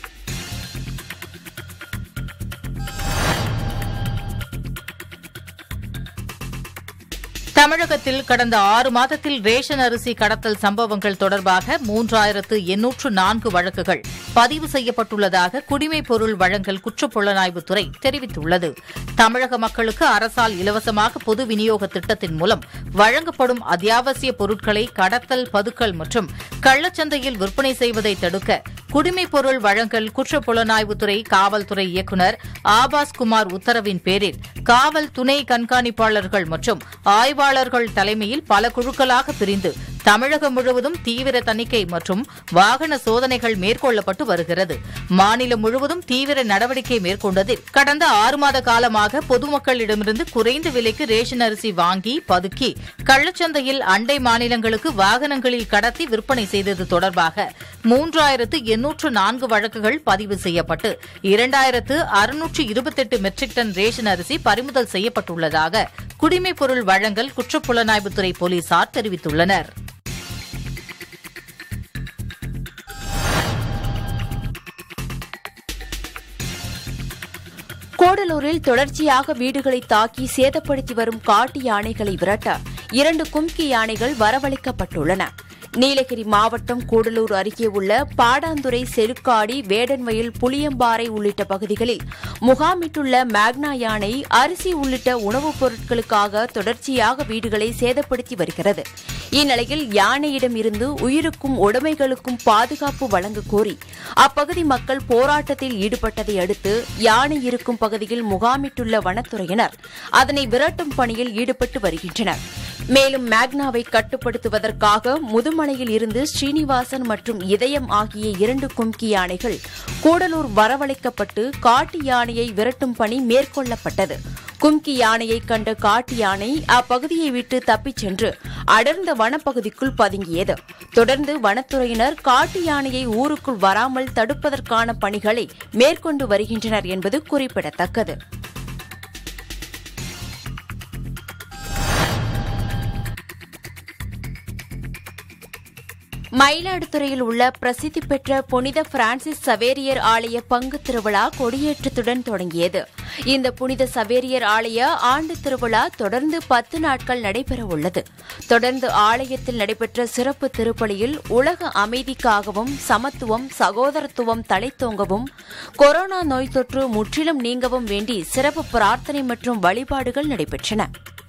தமிழகத்தில் கடந்த ஆறு மாதத்தில் ரேஷன் அரிசி கடத்தல் சம்பவங்கள் தொடர்பாக மூன்றாயிரத்து எண்ணூற்று நான்கு வழக்குகள் பதிவு செய்யப்பட்டுள்ளதாக குடிமைப் பொருள் வழங்கல் குற்றப்புலனாய்வுத்துறை தெரிவித்துள்ளது தமிழக மக்களுக்கு அரசால் இலவசமாக பொது விநியோக திட்டத்தின் மூலம் வழங்கப்படும் அத்தியாவசிய பொருட்களை கடத்தல் பதுக்கல் மற்றும் கள்ளச்சந்தையில் விற்பனை செய்வதை தடுக்க குடிமைப் பொருள் வழங்கல் குற்றப்புலனாய்வுத்துறை காவல்துறை இயக்குநர் ஆபாஸ் குமார் உத்தரவின் பேரில் காவல் துணை கண்காணிப்பாளர்கள் மற்றும் ஆய்வாளர்கள் தலைமையில் பல குழுக்களாக பிரிந்து தமிழகம் முழுவதும் தீவிர தணிக்கை மற்றும் வாகன சோதனைகள் மேற்கொள்ளப்பட்டு வருகிறது மாநிலம் முழுவதும் தீவிர நடவடிக்கை மேற்கொண்டதில் கடந்த ஆறு மாத காலமாக பொதுமக்களிடமிருந்து குறைந்த விலைக்கு ரேஷன் அரிசி வாங்கி பதுக்கி கள்ளச்சந்தையில் அண்டை மாநிலங்களுக்கு வாகனங்களில் கடத்தி விற்பனை செய்தது தொடர்பாக மூன்றாயிரத்து எண்ணூற்று நான்கு வழக்குகள் பதிவு செய்யப்பட்டு இரண்டாயிரத்து அறுநூற்று இருபத்தெட்டு மெட்ரிக் டன் ரேஷன் அரிசி பறிமுதல் செய்யப்பட்டுள்ளதாக குடிமைப் பொருள் வழங்கல் குற்றப்புலனாய்வுத்துறை போலீசார் தெரிவித்துள்ளனா் கூடலூரில் தொடர்ச்சியாக வீடுகளை தாக்கி சேதப்படுத்தி வரும் காட்டு யானைகளை விரட்ட இரண்டு கும்கி யானைகள் வரவழைக்கப்பட்டுள்ளன நீலகிரி மாவட்டம் கூடலூர் அருகே உள்ள பாடாந்துறை செருக்காடி வேடன்வயல் புளியம்பாறை உள்ளிட்ட பகுதிகளில் முகாமிட்டுள்ள மேக்னா யானை அரிசி உள்ளிட்ட உணவுப் பொருட்களுக்காக தொடர்ச்சியாக வீடுகளை சேதப்படுத்தி வருகிறது இந்நிலையில் யானையிடம் இருந்து உயிருக்கும் உடைமைகளுக்கும் பாதுகாப்பு வழங்க கோரி அப்பகுதி மக்கள் போராட்டத்தில் ஈடுபட்டதை அடுத்து யானை இருக்கும் பகுதியில் முகாமிட்டுள்ள வனத்துறையினர் அதனை விரட்டும் பணியில் ஈடுபட்டு வருகின்றனர் மேலும் மேக்னாவை கட்டுப்படுத்துவதற்காக முதுமலையில் இருந்து ஸ்ரீனிவாசன் மற்றும் இதயம் ஆகிய இரண்டு கும்கி யானைகள் கூடலூர் வரவழைக்கப்பட்டு காட்டு யானையை விரட்டும் பணி மேற்கொள்ளப்பட்டது கும்கி யானையை கண்ட காட்டு யானை அப்பகுதியை விட்டு தப்பிச் சென்று அடர்ந்த வனப்பகுதிக்குள் பதுங்கியது தொடர்ந்து வனத்துறையினர் காட்டு யானையை ஊருக்குள் வராமல் தடுப்பதற்கான பணிகளை மேற்கொண்டு வருகின்றனர் என்பது குறிப்பிடத்தக்கது மயிலாடுதுறையில் உள்ள பிரசித்தி பெற்ற புனித பிரான்சிஸ் சவேரியர் ஆலய பங்கு திருவிழா கொடியேற்றத்துடன் தொடங்கியது இந்த புனித சவேரியர் ஆலய ஆண்டு திருவிழா தொடர்ந்து பத்து நாட்கள் நடைபெறவுள்ளது தொடர்ந்து ஆலயத்தில் நடைபெற்ற சிறப்பு திருப்பலியில் உலக அமைதிக்காகவும் சமத்துவம் சகோதரத்துவம் தலைத்தோங்கவும் கொரோனா நோய் தொற்று முற்றிலும் நீங்கவும் வேண்டி சிறப்பு பிரார்த்தனை மற்றும் வழிபாடுகள் நடைபெற்றன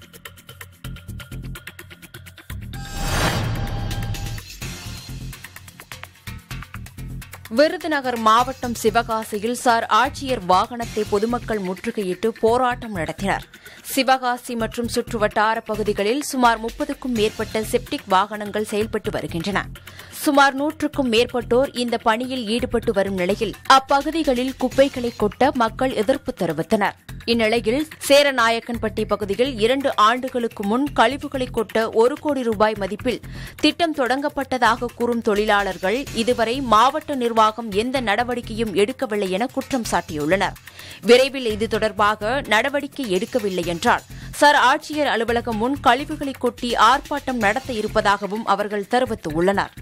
விருதுநகர் மாவட்டம் சிவகாசியில் சார் ஆட்சியர் வாகனத்தை பொதுமக்கள் முற்றுகையிட்டு போராட்டம் நடத்தினர் சிவகாசி மற்றும் சுற்றுவட்டார பகுதிகளில் சுமார் முப்பதுக்கும் மேற்பட்ட செப்டிக் வாகனங்கள் செயல்பட்டு வருகின்றன சுமார் நூற்றுக்கும் மேற்பட்டோர் இந்த பணியில் ஈடுபட்டு வரும் நிலையில் அப்பகுதிகளில் குப்பைகளை கொட்ட மக்கள் எதிர்ப்பு தெரிவித்தனர் இந்நிலையில் சேரநாயக்கன்பட்டி பகுதியில் இரண்டு ஆண்டுகளுக்கு முன் கழிவுகளை கொட்ட ஒரு கோடி ரூபாய் மதிப்பில் திட்டம் தொடங்கப்பட்டதாக கூறும் தொழிலாளர்கள் இதுவரை மாவட்ட நிர்வாகம் எந்த நடவடிக்கையும் எடுக்கவில்லை என குற்றம் சாட்டியுள்ளனர் விரைவில் இது தொடர்பாக நடவடிக்கை எடுக்கவில்லை என்றால் சர் ஆட்சியர் அலுவலகம் முன் கழிவுகளை கொட்டி ஆர்ப்பாட்டம் நடத்த இருப்பதாகவும் அவர்கள் தெரிவித்துள்ளனர்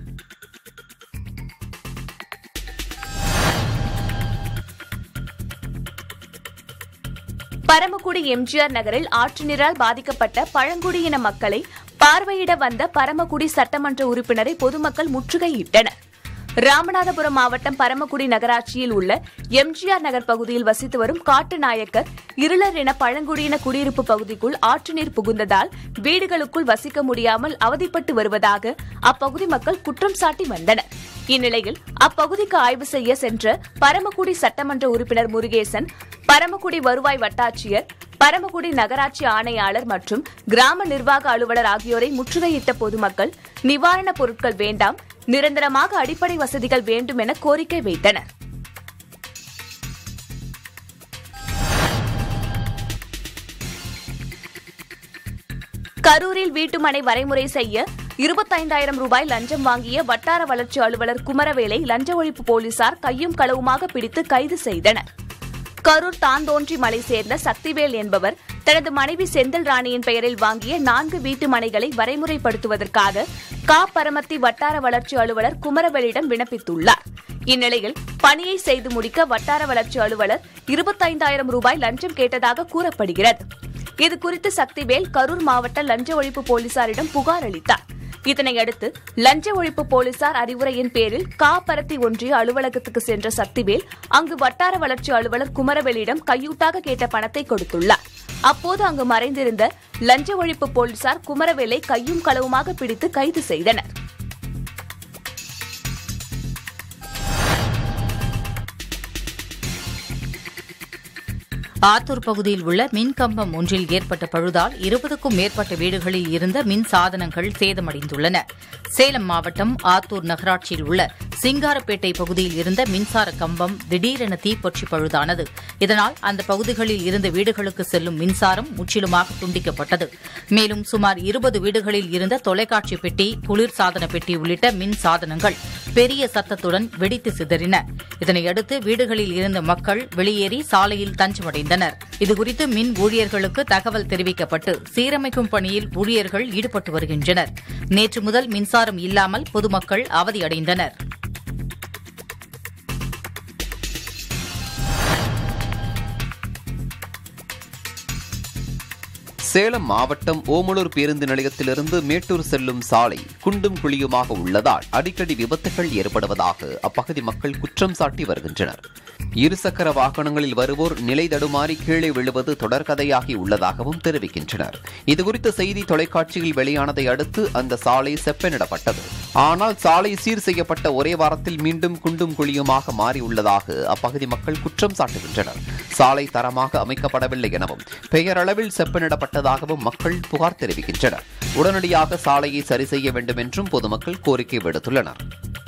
பரமக்குடி எம்ஜிஆர் நகரில் ஆற்று நீரால் பாதிக்கப்பட்ட பழங்குடியின மக்களை பார்வையிட வந்த பரமக்குடி சட்டமன்ற உறுப்பினரை பொதுமக்கள் முற்றுகையிட்டனர் ராமநாதபுரம் மாவட்டம் பரமக்குடி நகராட்சியில் உள்ள எம்ஜிஆர் நகர் பகுதியில் வசித்து வரும் காட்டுநாயக்கர் இருளர் என பழங்குடியின குடியிருப்பு பகுதிக்குள் ஆற்று நீர் புகுந்ததால் வீடுகளுக்குள் வசிக்க முடியாமல் அவதிப்பட்டு வருவதாக அப்பகுதி மக்கள் குற்றம் சாட்டி வந்தனர் இந்நிலையில் அப்பகுதிக்கு ஆய்வு செய்ய சென்ற பரமக்குடி சட்டமன்ற உறுப்பினர் முருகேசன் பரமக்குடி வருவாய் வட்டாட்சியர் பரமக்குடி நகராட்சி ஆணையாளர் மற்றும் கிராம நிர்வாக அலுவலர் ஆகியோரை முற்றுகையிட்ட பொதுமக்கள் நிவாரணப் பொருட்கள் வேண்டாம் நிரந்தரமாக அடிப்படை வசதிகள் வேண்டும் என கோரிக்கை வைத்தனர் கரூரில் வீட்டுமனை வரைமுறை செய்ய இருபத்தைந்தாயிரம் ரூபாய் லஞ்சம் வாங்கிய வட்டார வளர்ச்சி அலுவலர் குமரவேலை லஞ்ச ஒழிப்பு போலீசார் கையும் களவுமாக பிடித்து கைது செய்தனர் கரூர் தாந்தோன்றி மலை சேர்ந்த சக்திவேல் என்பவர் தனது மனைவி செந்தில் ராணியின் பெயரில் வாங்கிய நான்கு வீட்டு மனைகளை வரைமுறைப்படுத்துவதற்காக கா பரமத்தி வட்டார வளர்ச்சி அலுவலர் குமரவேலிடம் விண்ணப்பித்துள்ளார் இந்நிலையில் பணியை செய்து முடிக்க வட்டார வளர்ச்சி அலுவலர் இருபத்தைந்தாயிரம் ரூபாய் லஞ்சம் கேட்டதாக கூறப்படுகிறது இதுகுறித்து சக்திவேல் கரூர் மாவட்ட லஞ்ச ஒழிப்பு போலீசாரிடம் புகார் அளித்தார் இதனையடுத்து லஞ்ச ஒழிப்பு போலீசார் அறிவுரையின் பேரில் காப்பரத்தி ஒன்றிய அலுவலகத்துக்கு சென்ற சக்திவேல் அங்கு வட்டார வளர்ச்சி அலுவலர் குமரவேலிடம் கையூட்டாக கேட்ட பணத்தை கொடுத்துள்ளார் அப்போது அங்கு மறைந்திருந்த லஞ்ச ஒழிப்பு போலீசார் குமரவேலை கையும் களவுமாக பிடித்து கைது செய்தனர் ஆத்தூர் பகுதியில் உள்ள மின் கம்பம் ஒன்றில் ஏற்பட்ட பழுதால் இருபதுக்கும் மேற்பட்ட வீடுகளில் இருந்த மின் சாதனங்கள் சேதமடைந்துள்ளன சேலம் மாவட்டம் ஆத்தூர் நகராட்சியில் உள்ள சிங்காரப்பேட்டை பகுதியில் இருந்த மின்சார கம்பம் திடீரென தீப்பற்றி பழுதானது இதனால் அந்த பகுதிகளில் இருந்த வீடுகளுக்கு செல்லும் மின்சாரம் முற்றிலுமாக துண்டிக்கப்பட்டது மேலும் சுமார் இருபது வீடுகளில் இருந்த தொலைக்காட்சி பெட்டி குளிர்சாதன பெட்டி உள்ளிட்ட மின் சாதனங்கள் பெரிய சத்தத்துடன் வெடித்து சிதறின இதனையடுத்து வீடுகளில் இருந்த மக்கள் வெளியேறி சாலையில் தஞ்சமடைந்தனர் இதுகுறித்து மின் ஊழியர்களுக்கு தகவல் தெரிவிக்கப்பட்டு சீரமைக்கும் பணியில் ஊழியர்கள் ஈடுபட்டு வருகின்றனர் நேற்று முதல் மின்சாரம் இல்லாமல் பொதுமக்கள் அவதியடைந்தனர் சேலம் மாவட்டம் ஓமலூர் பேருந்து நிலையத்திலிருந்து மேட்டூர் செல்லும் சாலை குண்டும் குழியுமாக உள்ளதால் அடிக்கடி விபத்துகள் ஏற்படுவதாக அப்பகுதி மக்கள் குற்றம் சாட்டி வருகின்றனர் இருசக்கர வாகனங்களில் வருவோர் நிலை தடுமாறி கீழே விழுவது தொடர்கதையாகி உள்ளதாகவும் தெரிவிக்கின்றனர் இதுகுறித்த செய்தி தொலைக்காட்சியில் வெளியானதை அடுத்து அந்த சாலை செப்பனிடப்பட்டது ஆனால் சாலை சீர் செய்யப்பட்ட ஒரே வாரத்தில் மீண்டும் குண்டும் குழியுமாக மாறியுள்ளதாக அப்பகுதி மக்கள் குற்றம் சாட்டுகின்றனர் சாலை தரமாக அமைக்கப்படவில்லை எனவும் பெயரளவில் செப்பனிடப்பட்டதாகவும் மக்கள் புகார் தெரிவிக்கின்றனர் உடனடியாக சாலையை சரி செய்ய வேண்டும் என்றும் பொதுமக்கள் கோரிக்கை விடுத்துள்ளனர்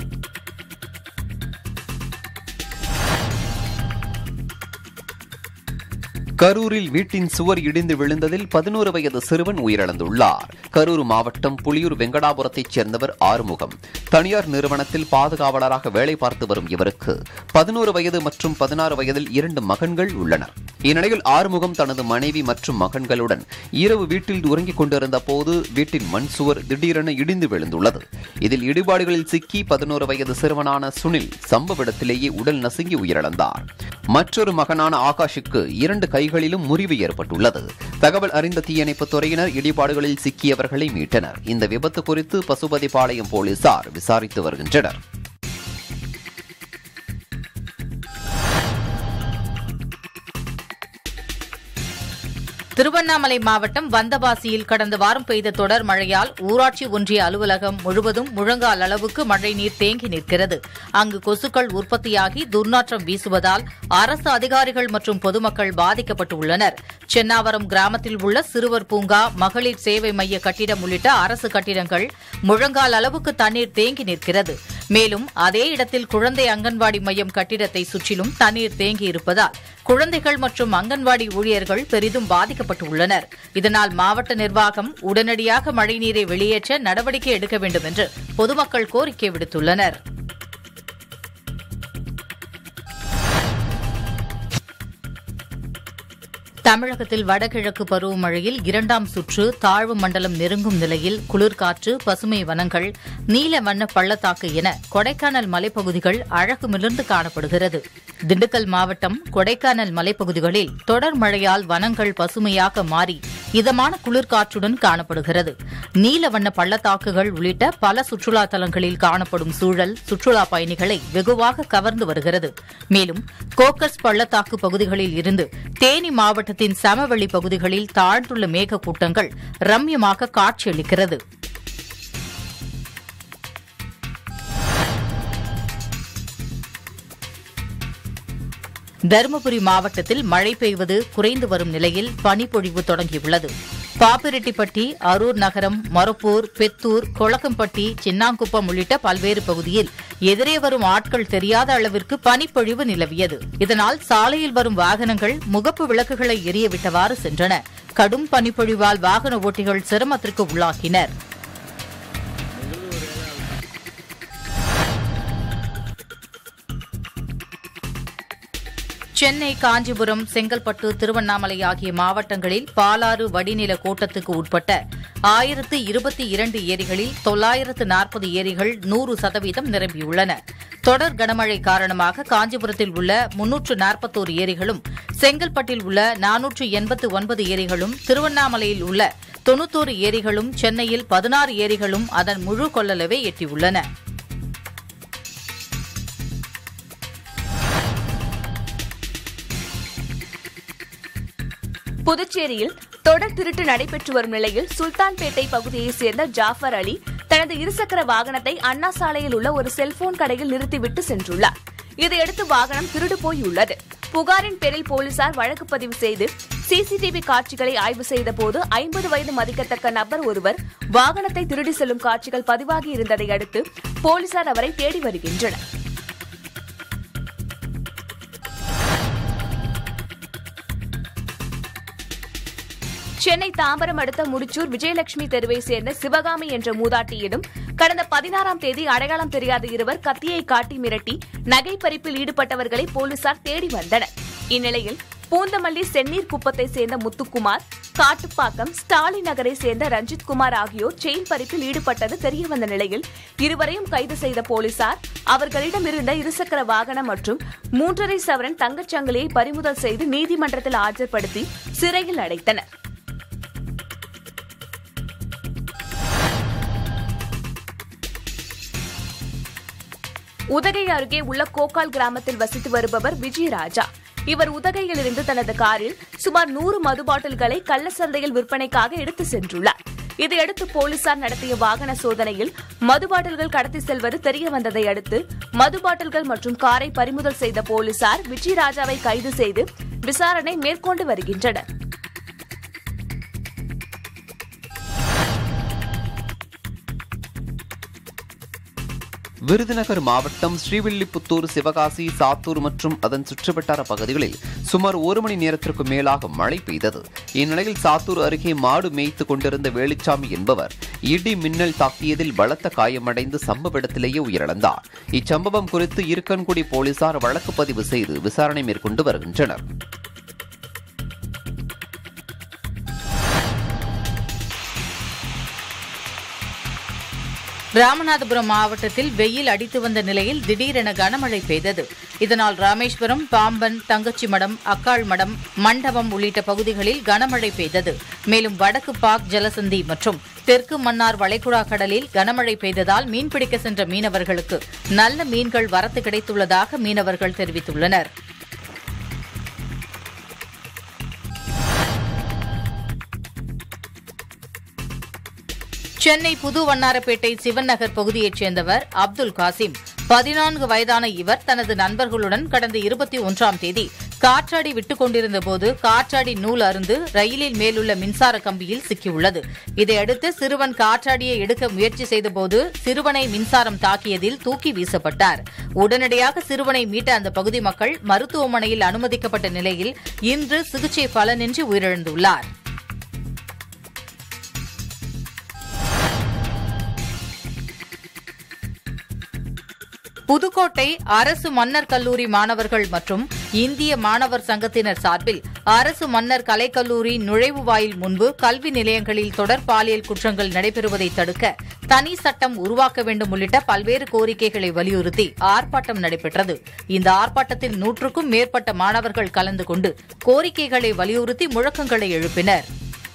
கரூரில் வீட்டின் சுவர் இடிந்து விழுந்ததில் பதினோரு வயது சிறுவன் உயிரிழந்துள்ளார் கரூர் மாவட்டம் புலியூர் வெங்கடாபுரத்தைச் சேர்ந்தவர் ஆறுமுகம் தனியார் நிறுவனத்தில் பாதுகாவலராக வேலை பார்த்து வரும் இவருக்கு பதினோரு வயது மற்றும் பதினாறு வயதில் இரண்டு மகன்கள் உள்ளனர் இந்நிலையில் ஆறுமுகம் தனது மனைவி மற்றும் மகன்களுடன் இரவு வீட்டில் உறங்கிக் கொண்டிருந்த போது வீட்டின் மண் சுவர் திடீரென இடிந்து விழுந்துள்ளது இதில் இடிபாடுகளில் சிக்கி பதினோரு வயது சிறுவனான சுனில் சம்பவ இடத்திலேயே உடல் நசுங்கி உயிரிழந்தார் மற்றொரு மகனான ஆகாஷுக்கு இரண்டு கைகளிலும் முறிவு ஏற்பட்டுள்ளது தகவல் அறிந்த தீயணைப்புத் துறையினர் இடிபாடுகளில் சிக்கியவர்களை மீட்டனர் இந்த விபத்து குறித்து பசுபதிபாளையம் போலீசார் விசாரித்து வருகின்றனர் திருவண்ணாமலை மாவட்டம் வந்தவாசியில் கடந்த வாரம் பெய்த தொடர் மழையால் ஊராட்சி ஒன்றிய அலுவலகம் முழுவதும் முழங்கால் அளவுக்கு மழைநீர் தேங்கி நிற்கிறது அங்கு கொசுக்கள் உற்பத்தியாகி துர்நாற்றம் வீசுவதால் அரசு அதிகாரிகள் மற்றும் பொதுமக்கள் பாதிக்கப்பட்டு உள்ளனர் சென்னாவரம் கிராமத்தில் உள்ள சிறுவர் பூங்கா மகளிர் சேவை மைய கட்டிடம் உள்ளிட்ட அரசு கட்டிடங்கள் முழங்கால் அளவுக்கு தண்ணீர் தேங்கி நிற்கிறது மேலும் அதே இடத்தில் குழந்தை அங்கன்வாடி மையம் கட்டிடத்தை சுற்றிலும் தண்ணீர் தேங்கி இருப்பதால் குழந்தைகள் மற்றும் அங்கன்வாடி ஊழியர்கள் பெரிதும் பாதிக்கப்பட்டு உள்ளனர் இதனால் மாவட்ட நிர்வாகம் உடனடியாக மழைநீரை வெளியேற்ற நடவடிக்கை எடுக்க வேண்டும் என்று பொதுமக்கள் கோரிக்கை விடுத்துள்ளனர் தமிழகத்தில் வடகிழக்கு பருவமழையில் இரண்டாம் சுற்று தாழ்வு மண்டலம் நெருங்கும் நிலையில் குளிர்காற்று பசுமை வனங்கள் நீல வண்ண பள்ளத்தாக்கு என கொடைக்கானல் மலைப்பகுதிகள் அழகு மிளர்ந்து காணப்படுகிறது திண்டுக்கல் மாவட்டம் கொடைக்கானல் மலைப்பகுதிகளில் தொடர் மழையால் வனங்கள் பசுமையாக மாறி இதமான குளிர்காற்றுடன் காணப்படுகிறது நீல வண்ண பள்ளத்தாக்குகள் உள்ளிட்ட பல சுற்றுலா தலங்களில் காணப்படும் சூழல் சுற்றுலா பயணிகளை வெகுவாக கவர்ந்து வருகிறது மேலும் கோக்கஸ் பள்ளத்தாக்கு பகுதிகளில் இருந்து தேனி மாவட்டத்தின் சமவெளி பகுதிகளில் தாழ்ந்துள்ள மேகக்கூட்டங்கள் ரம்யமாக காட்சியளிக்கிறது தருமபுரி மாவட்டத்தில் மழை பெய்வது குறைந்து வரும் நிலையில் பனிப்பொழிவு தொடங்கியுள்ளது பாப்பிரெட்டிப்பட்டி அரூர் நகரம் மொரப்பூர் பெத்தூர் கொளக்கம்பட்டி சின்னாங்குப்பம் உள்ளிட்ட பல்வேறு பகுதியில் எதிரே வரும் ஆட்கள் தெரியாத அளவிற்கு பனிப்பொழிவு நிலவியது இதனால் சாலையில் வரும் வாகனங்கள் முகப்பு விளக்குகளை எரியவிட்டவாறு சென்றன கடும் பனிப்பொழிவால் வாகன ஓட்டிகள் சிரமத்திற்கு உள்ளாகினர் சென்னை காஞ்சிபுரம் செங்கல்பட்டு திருவண்ணாமலை ஆகிய மாவட்டங்களில் பாலாறு வடிநில கோட்டத்துக்கு உட்பட்ட ஆயிரத்து இருபத்தி இரண்டு ஏரிகளில் தொள்ளாயிரத்து நாற்பது ஏரிகள் நூறு சதவீதம் நிரம்பியுள்ளன தொடர் கனமழை காரணமாக காஞ்சிபுரத்தில் உள்ள முன்னூற்று நாற்பத்தோரு ஏரிகளும் செங்கல்பட்டில் உள்ள நானூற்று எண்பத்து ஒன்பது ஏரிகளும் திருவண்ணாமலையில் உள்ள தொண்ணூத்தோரு ஏரிகளும் சென்னையில் பதினாறு ஏரிகளும் அதன் முழு கொள்ளளவை எட்டியுள்ளன புதுச்சேரியில் தொடர் திருட்டு நடைபெற்று வரும் நிலையில் சுல்தான்பேட்டை பகுதியைச் சேர்ந்த ஜாஃபர் அலி தனது இருசக்கர வாகனத்தை அண்ணா சாலையில் உள்ள ஒரு செல்போன் கடையில் நிறுத்திவிட்டு சென்றுள்ளார் இதையடுத்து வாகனம் திருடு போயுள்ளது புகாரின் பேரில் போலீசார் வழக்கு பதிவு செய்து சிசிடிவி காட்சிகளை ஆய்வு செய்த போது ஐம்பது வயது மதிக்கத்தக்க நபர் ஒருவர் வாகனத்தை திருடி செல்லும் காட்சிகள் பதிவாகி இருந்ததை அடுத்து போலீசார் அவரை தேடி வருகின்றனர் சென்னை தாம்பரம் அடுத்த முடிச்சூர் விஜயலட்சுமி தெருவை சேர்ந்த சிவகாமி என்ற மூதாட்டியிடம் கடந்த பதினாறாம் தேதி அடையாளம் தெரியாத இருவர் கத்தியை காட்டி மிரட்டி நகை பறிப்பில் ஈடுபட்டவர்களை போலீசார் தேடி வந்தனர் இந்நிலையில் பூந்தமல்லி செந்நீர் குப்பத்தை சேர்ந்த முத்துக்குமார் காட்டுப்பாக்கம் ஸ்டாலின் நகரை சேர்ந்த ரஞ்சித் குமார் ஆகியோர் செயின் பறிப்பில் ஈடுபட்டது தெரியவந்த நிலையில் இருவரையும் கைது செய்த போலீசார் அவர்களிடமிருந்த இருசக்கர வாகனம் மற்றும் மூன்றரை சவரன் தங்கச் சங்கிலியை பறிமுதல் செய்து நீதிமன்றத்தில் ஆஜர்படுத்தி சிறையில் அடைத்தனர் உதகை அருகே உள்ள கோக்கால் கிராமத்தில் வசித்து வருபவர் விஜயராஜா இவர் உதகையிலிருந்து தனது காரில் சுமார் நூறு மது பாட்டில்களை கள்ளச்சந்தையில் விற்பனைக்காக எடுத்து சென்றுள்ளார் இதையடுத்து போலீசார் நடத்திய வாகன சோதனையில் மது பாட்டில்கள் கடத்தி செல்வது தெரிய வந்ததை அடுத்து மது பாட்டில்கள் மற்றும் காரை பறிமுதல் செய்த போலீசார் விஜயராஜாவை கைது செய்து விசாரணை மேற்கொண்டு வருகின்றனர் விருதுநகர் மாவட்டம் ஸ்ரீவில்லிபுத்தூர் சிவகாசி சாத்தூர் மற்றும் அதன் சுற்றுவட்டார பகுதிகளில் சுமார் ஒரு மணி நேரத்திற்கு மேலாக மழை பெய்தது இந்நிலையில் சாத்தூர் அருகே மாடு மேய்த்து கொண்டிருந்த வேலுச்சாமி என்பவர் இடி மின்னல் தாக்கியதில் பலத்த காயமடைந்து சம்பவ இடத்திலேயே உயிரிழந்தார் இச்சம்பவம் குறித்து இருக்கன்குடி போலீசார் வழக்கு பதிவு செய்து விசாரணை மேற்கொண்டு வருகின்றனர் ராமநாதபுரம் மாவட்டத்தில் வெயில் அடித்து வந்த நிலையில் திடீரென கனமழை பெய்தது இதனால் ராமேஸ்வரம் பாம்பன் தங்கச்சிமடம் அக்காள்மடம் மண்டபம் உள்ளிட்ட பகுதிகளில் கனமழை பெய்தது மேலும் வடக்கு பாக் ஜலசந்தி மற்றும் தெற்கு மன்னார் வளைகுடா கடலில் கனமழை பெய்ததால் மீன்பிடிக்க சென்ற மீனவர்களுக்கு நல்ல மீன்கள் வரத்து கிடைத்துள்ளதாக மீனவர்கள் தெரிவித்துள்ளனர் சென்னை புது வண்ணாரப்பேட்டை சிவன் நகர் பகுதியைச் சேர்ந்தவர் அப்துல் காசிம் பதினான்கு வயதான இவர் தனது நண்பர்களுடன் கடந்த இருபத்தி ஒன்றாம் தேதி காற்றாடி விட்டுக் கொண்டிருந்தபோது காற்றாடி நூல் அருந்து ரயிலில் மேலுள்ள மின்சார கம்பியில் சிக்கியுள்ளது இதையடுத்து சிறுவன் காற்றாடியை எடுக்க முயற்சி செய்தபோது சிறுவனை மின்சாரம் தாக்கியதில் தூக்கி வீசப்பட்டார் உடனடியாக சிறுவனை மீட்ட அந்த பகுதி மக்கள் மருத்துவமனையில் அனுமதிக்கப்பட்ட நிலையில் இன்று சிகிச்சை பலனின்றி உயிரிழந்துள்ளார் புதுக்கோட்டை அரசு மன்னர் கல்லூரி மாணவர்கள் மற்றும் இந்திய மாணவர் சங்கத்தினர் சார்பில் அரசு மன்னர் கலைக்கல்லூரி நுழைவு வாயில் முன்பு கல்வி நிலையங்களில் தொடர் பாலியல் குற்றங்கள் நடைபெறுவதை தடுக்க தனி சட்டம் உருவாக்க வேண்டும் உள்ளிட்ட பல்வேறு கோரிக்கைகளை வலியுறுத்தி ஆர்ப்பாட்டம் நடைபெற்றது இந்த ஆர்ப்பாட்டத்தில் நூற்றுக்கும் மேற்பட்ட மாணவர்கள் கலந்து கொண்டு கோரிக்கைகளை வலியுறுத்தி முழக்கங்களை எழுப்பினர்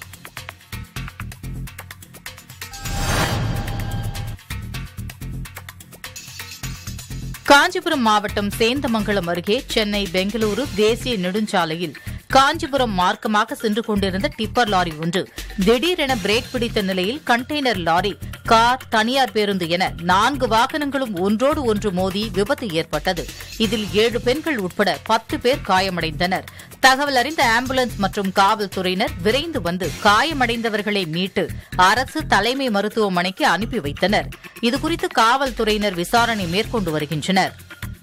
காஞ்சிபுரம் மாவட்டம் சேந்தமங்கலம் அருகே சென்னை பெங்களூரு தேசிய நெடுஞ்சாலையில் காஞ்சிபுரம் மார்க்கமாக சென்று கொண்டிருந்த டிப்பர் லாரி ஒன்று திடீரென பிரேக் பிடித்த நிலையில் கண்டெய்னர் லாரி கார் தனியார் பேருந்து என நான்கு வாகனங்களும் ஒன்றோடு ஒன்று மோதி விபத்து ஏற்பட்டது இதில் ஏழு பெண்கள் உட்பட பத்து பேர் காயமடைந்தனர் தகவல் அறிந்த ஆம்புலன்ஸ் மற்றும் காவல்துறையினர் விரைந்து வந்து காயமடைந்தவர்களை மீட்டு அரசு தலைமை மருத்துவமனைக்கு அனுப்பி வைத்தனர் இதுகுறித்து காவல்துறையினர் விசாரணை மேற்கொண்டு வருகின்றனர்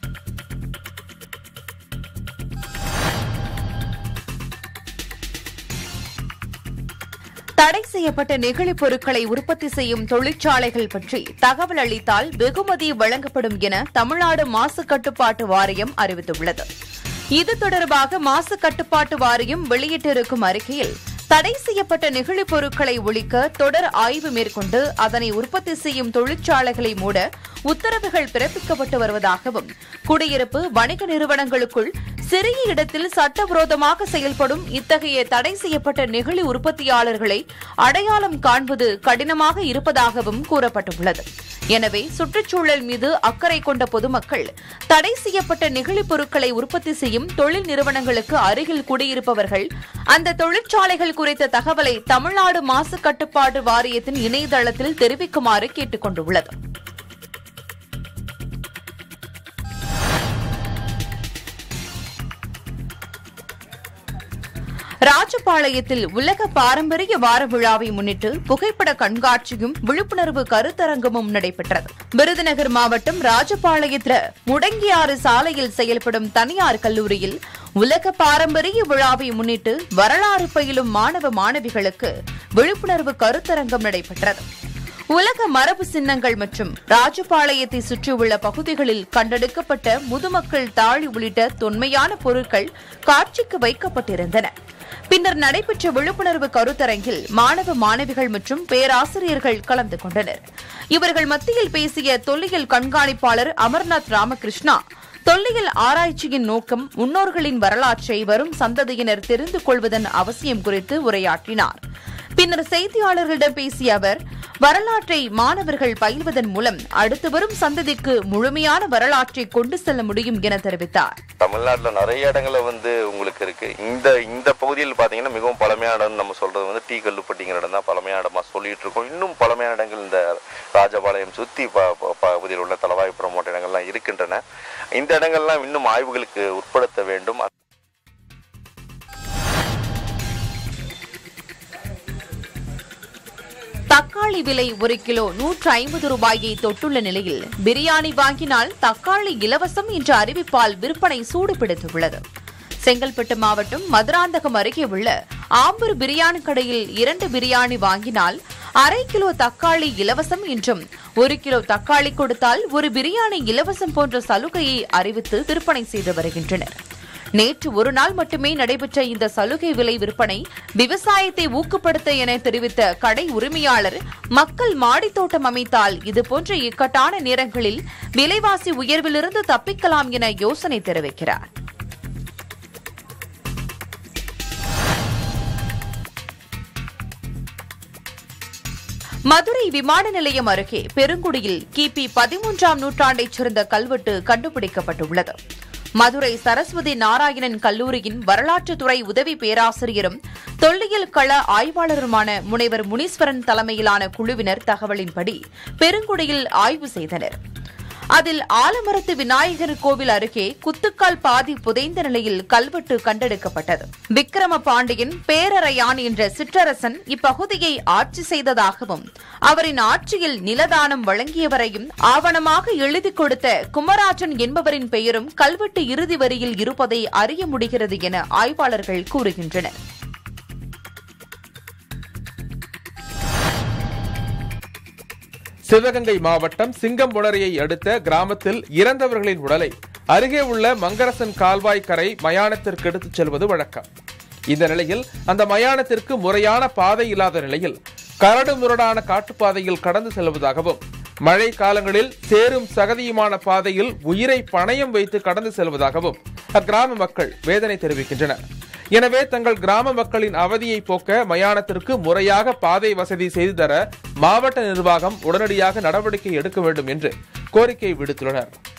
தடை செய்யப்பட்ட நெகிழிப் பொருட்களை உற்பத்தி செய்யும் தொழிற்சாலைகள் பற்றி தகவல் அளித்தால் வெகுமதி வழங்கப்படும் என தமிழ்நாடு மாசு கட்டுப்பாட்டு வாரியம் அறிவித்துள்ளது இது தொடர்பாக மாசு கட்டுப்பாட்டு வாரியம் வெளியிட்டிருக்கும் அறிக்கையில் தடை செய்யப்பட்ட நெகிழிப் பொருட்களை ஒழிக்க தொடர் ஆய்வு மேற்கொண்டு அதனை உற்பத்தி செய்யும் தொழிற்சாலைகளை மூட உத்தரவுகள் பிறப்பிக்கப்பட்டு வருவதாகவும் குடியிருப்பு வணிக நிறுவனங்களுக்குள் சிறிய இடத்தில் சட்டவிரோதமாக செயல்படும் இத்தகைய தடை செய்யப்பட்ட நெகிழி உற்பத்தியாளர்களை அடையாளம் காண்பது கடினமாக இருப்பதாகவும் கூறப்பட்டுள்ளது எனவே சுற்றுச்சூழல் மீது அக்கறை கொண்ட பொதுமக்கள் தடை செய்யப்பட்ட நெகிழி பொருட்களை உற்பத்தி செய்யும் தொழில் நிறுவனங்களுக்கு அருகில் குடியிருப்பவர்கள் அந்த தொழிற்சாலைகள் குறித்த தகவலை தமிழ்நாடு மாசு கட்டுப்பாடு வாரியத்தின் இணையதளத்தில் தெரிவிக்குமாறு கேட்டுக் கொண்டுள்ளது ராஜபாளையத்தில் உலக பாரம்பரிய வார விழாவை முன்னிட்டு புகைப்பட கண்காட்சியும் விழிப்புணர்வு கருத்தரங்கமும் நடைபெற்றது விருதுநகர் மாவட்டம் ராஜபாளையத்தில் முடங்கியாறு சாலையில் செயல்படும் தனியார் கல்லூரியில் உலக பாரம்பரிய விழாவை முன்னிட்டு வரலாறு பயிலும் மாணவ மாணவிகளுக்கு விழிப்புணர்வு கருத்தரங்கம் நடைபெற்றது உலக மரபு சின்னங்கள் மற்றும் ராஜபாளையத்தை சுற்றியுள்ள பகுதிகளில் கண்டெடுக்கப்பட்ட முதுமக்கள் தாழி உள்ளிட்ட தொன்மையான பொருட்கள் காட்சிக்கு வைக்கப்பட்டிருந்தன பின்னர் நடைபெற்ற விழிப்புணர்வு கருத்தரங்கில் மாணவ மாணவிகள் மற்றும் பேராசிரியர்கள் கலந்து கொண்டனர் இவர்கள் மத்தியில் பேசிய தொல்லியல் கண்காணிப்பாளர் அமர்நாத் ராமகிருஷ்ணா தொல்லியல் ஆராய்ச்சியின் நோக்கம் முன்னோர்களின் வரலாற்றை வரும் சந்ததியினர் தெரிந்து கொள்வதன் அவசியம் குறித்து உரையாற்றினார் பின்னர் செய்தியாளர்களிடம் பேசிய அவர் வரலாற்றை மாணவர்கள் பயில்வதன் மூலம் அடுத்து வரும் சந்ததிக்கு முழுமையான வரலாற்றை கொண்டு செல்ல முடியும் என தெரிவித்தார் தமிழ்நாட்டுல நிறைய இடங்கள்ல வந்து உங்களுக்கு இருக்கு இந்த இந்த பகுதியில் பாத்தீங்கன்னா மிகவும் பழமையான இடம் நம்ம சொல்றது வந்து டீ கல்லுப்பட்டிங்கிற இடம் தான் பழமையான இடமா சொல்லிட்டு இருக்கோம் இன்னும் பழமையான இடங்கள் இந்த ராஜபாளையம் சுத்தி ப- ப- பகுதியில் உள்ள தலவாய்ப்புறம் போன்ற இடங்கள்லாம் இருக்கின்றன இந்த இடங்கள்லாம் இன்னும் ஆய்வுகளுக்கு உட்படுத்த வேண்டும் தக்காளி விலை ஒரு கிலோ நூற்று ஐம்பது ரூபாயை தொட்டுள்ள நிலையில் பிரியாணி வாங்கினால் தக்காளி இலவசம் என்ற அறிவிப்பால் விற்பனை சூடுபிடித்துள்ளது செங்கல்பட்டு மாவட்டம் மதுராந்தகம் அருகே உள்ள ஆம்பூர் பிரியாணி கடையில் இரண்டு பிரியாணி வாங்கினால் அரை கிலோ தக்காளி இலவசம் என்றும் ஒரு கிலோ தக்காளி கொடுத்தால் ஒரு பிரியாணி இலவசம் போன்ற சலுகையை அறிவித்து விற்பனை செய்து வருகின்றனர் நேற்று ஒரு நாள் மட்டுமே நடைபெற்ற இந்த சலுகை விலை விற்பனை விவசாயத்தை ஊக்கப்படுத்த என தெரிவித்த கடை உரிமையாளர் மக்கள் மாடித்தோட்டம் அமைத்தால் இதுபோன்ற இக்கட்டான நேரங்களில் விலைவாசி உயர்விலிருந்து தப்பிக்கலாம் என யோசனை தெரிவிக்கிறார் மதுரை விமான நிலையம் அருகே பெருங்குடியில் கிபி பதிமூன்றாம் நூற்றாண்டைச் சேர்ந்த கல்வெட்டு கண்டுபிடிக்கப்பட்டுள்ளது மதுரை சரஸ்வதி நாராயணன் கல்லூரியின் வரலாற்றுத்துறை உதவி பேராசிரியரும் தொல்லியல் கள ஆய்வாளருமான முனைவர் முனீஸ்வரன் தலைமையிலான குழுவினர் தகவலின்படி பெருங்குடியில் ஆய்வு செய்தனர் அதில் ஆலமரத்து விநாயகர் கோவில் அருகே குத்துக்கால் பாதி புதைந்த நிலையில் கல்வெட்டு கண்டெடுக்கப்பட்டது விக்கிரம பாண்டியன் பேரறையான் என்ற சிற்றரசன் இப்பகுதியை ஆட்சி செய்ததாகவும் அவரின் ஆட்சியில் நிலதானம் வழங்கியவரையும் ஆவணமாக எழுதிக் கொடுத்த குமராஜன் என்பவரின் பெயரும் கல்வெட்டு இறுதி வரியில் இருப்பதை அறிய முடிகிறது என ஆய்வாளர்கள் கூறுகின்றனர் சிவகங்கை மாவட்டம் சிங்கம்புணரியை அடுத்த கிராமத்தில் இறந்தவர்களின் உடலை அருகே உள்ள மங்கரசன் கால்வாய் கரை மயானத்திற்கு எடுத்துச் செல்வது வழக்கம் இந்த நிலையில் அந்த மயானத்திற்கு முறையான பாதை இல்லாத நிலையில் கரடு முரடான காட்டுப்பாதையில் கடந்து செல்வதாகவும் மழை காலங்களில் சேரும் சகதியுமான பாதையில் உயிரை பணயம் வைத்து கடந்து செல்வதாகவும் அக்கிராம மக்கள் வேதனை தெரிவிக்கின்றனர் எனவே தங்கள் கிராம மக்களின் அவதியை போக்க மயானத்திற்கு முறையாக பாதை வசதி செய்து தர மாவட்ட நிர்வாகம் உடனடியாக நடவடிக்கை எடுக்க வேண்டும் என்று கோரிக்கை விடுத்துள்ளனர்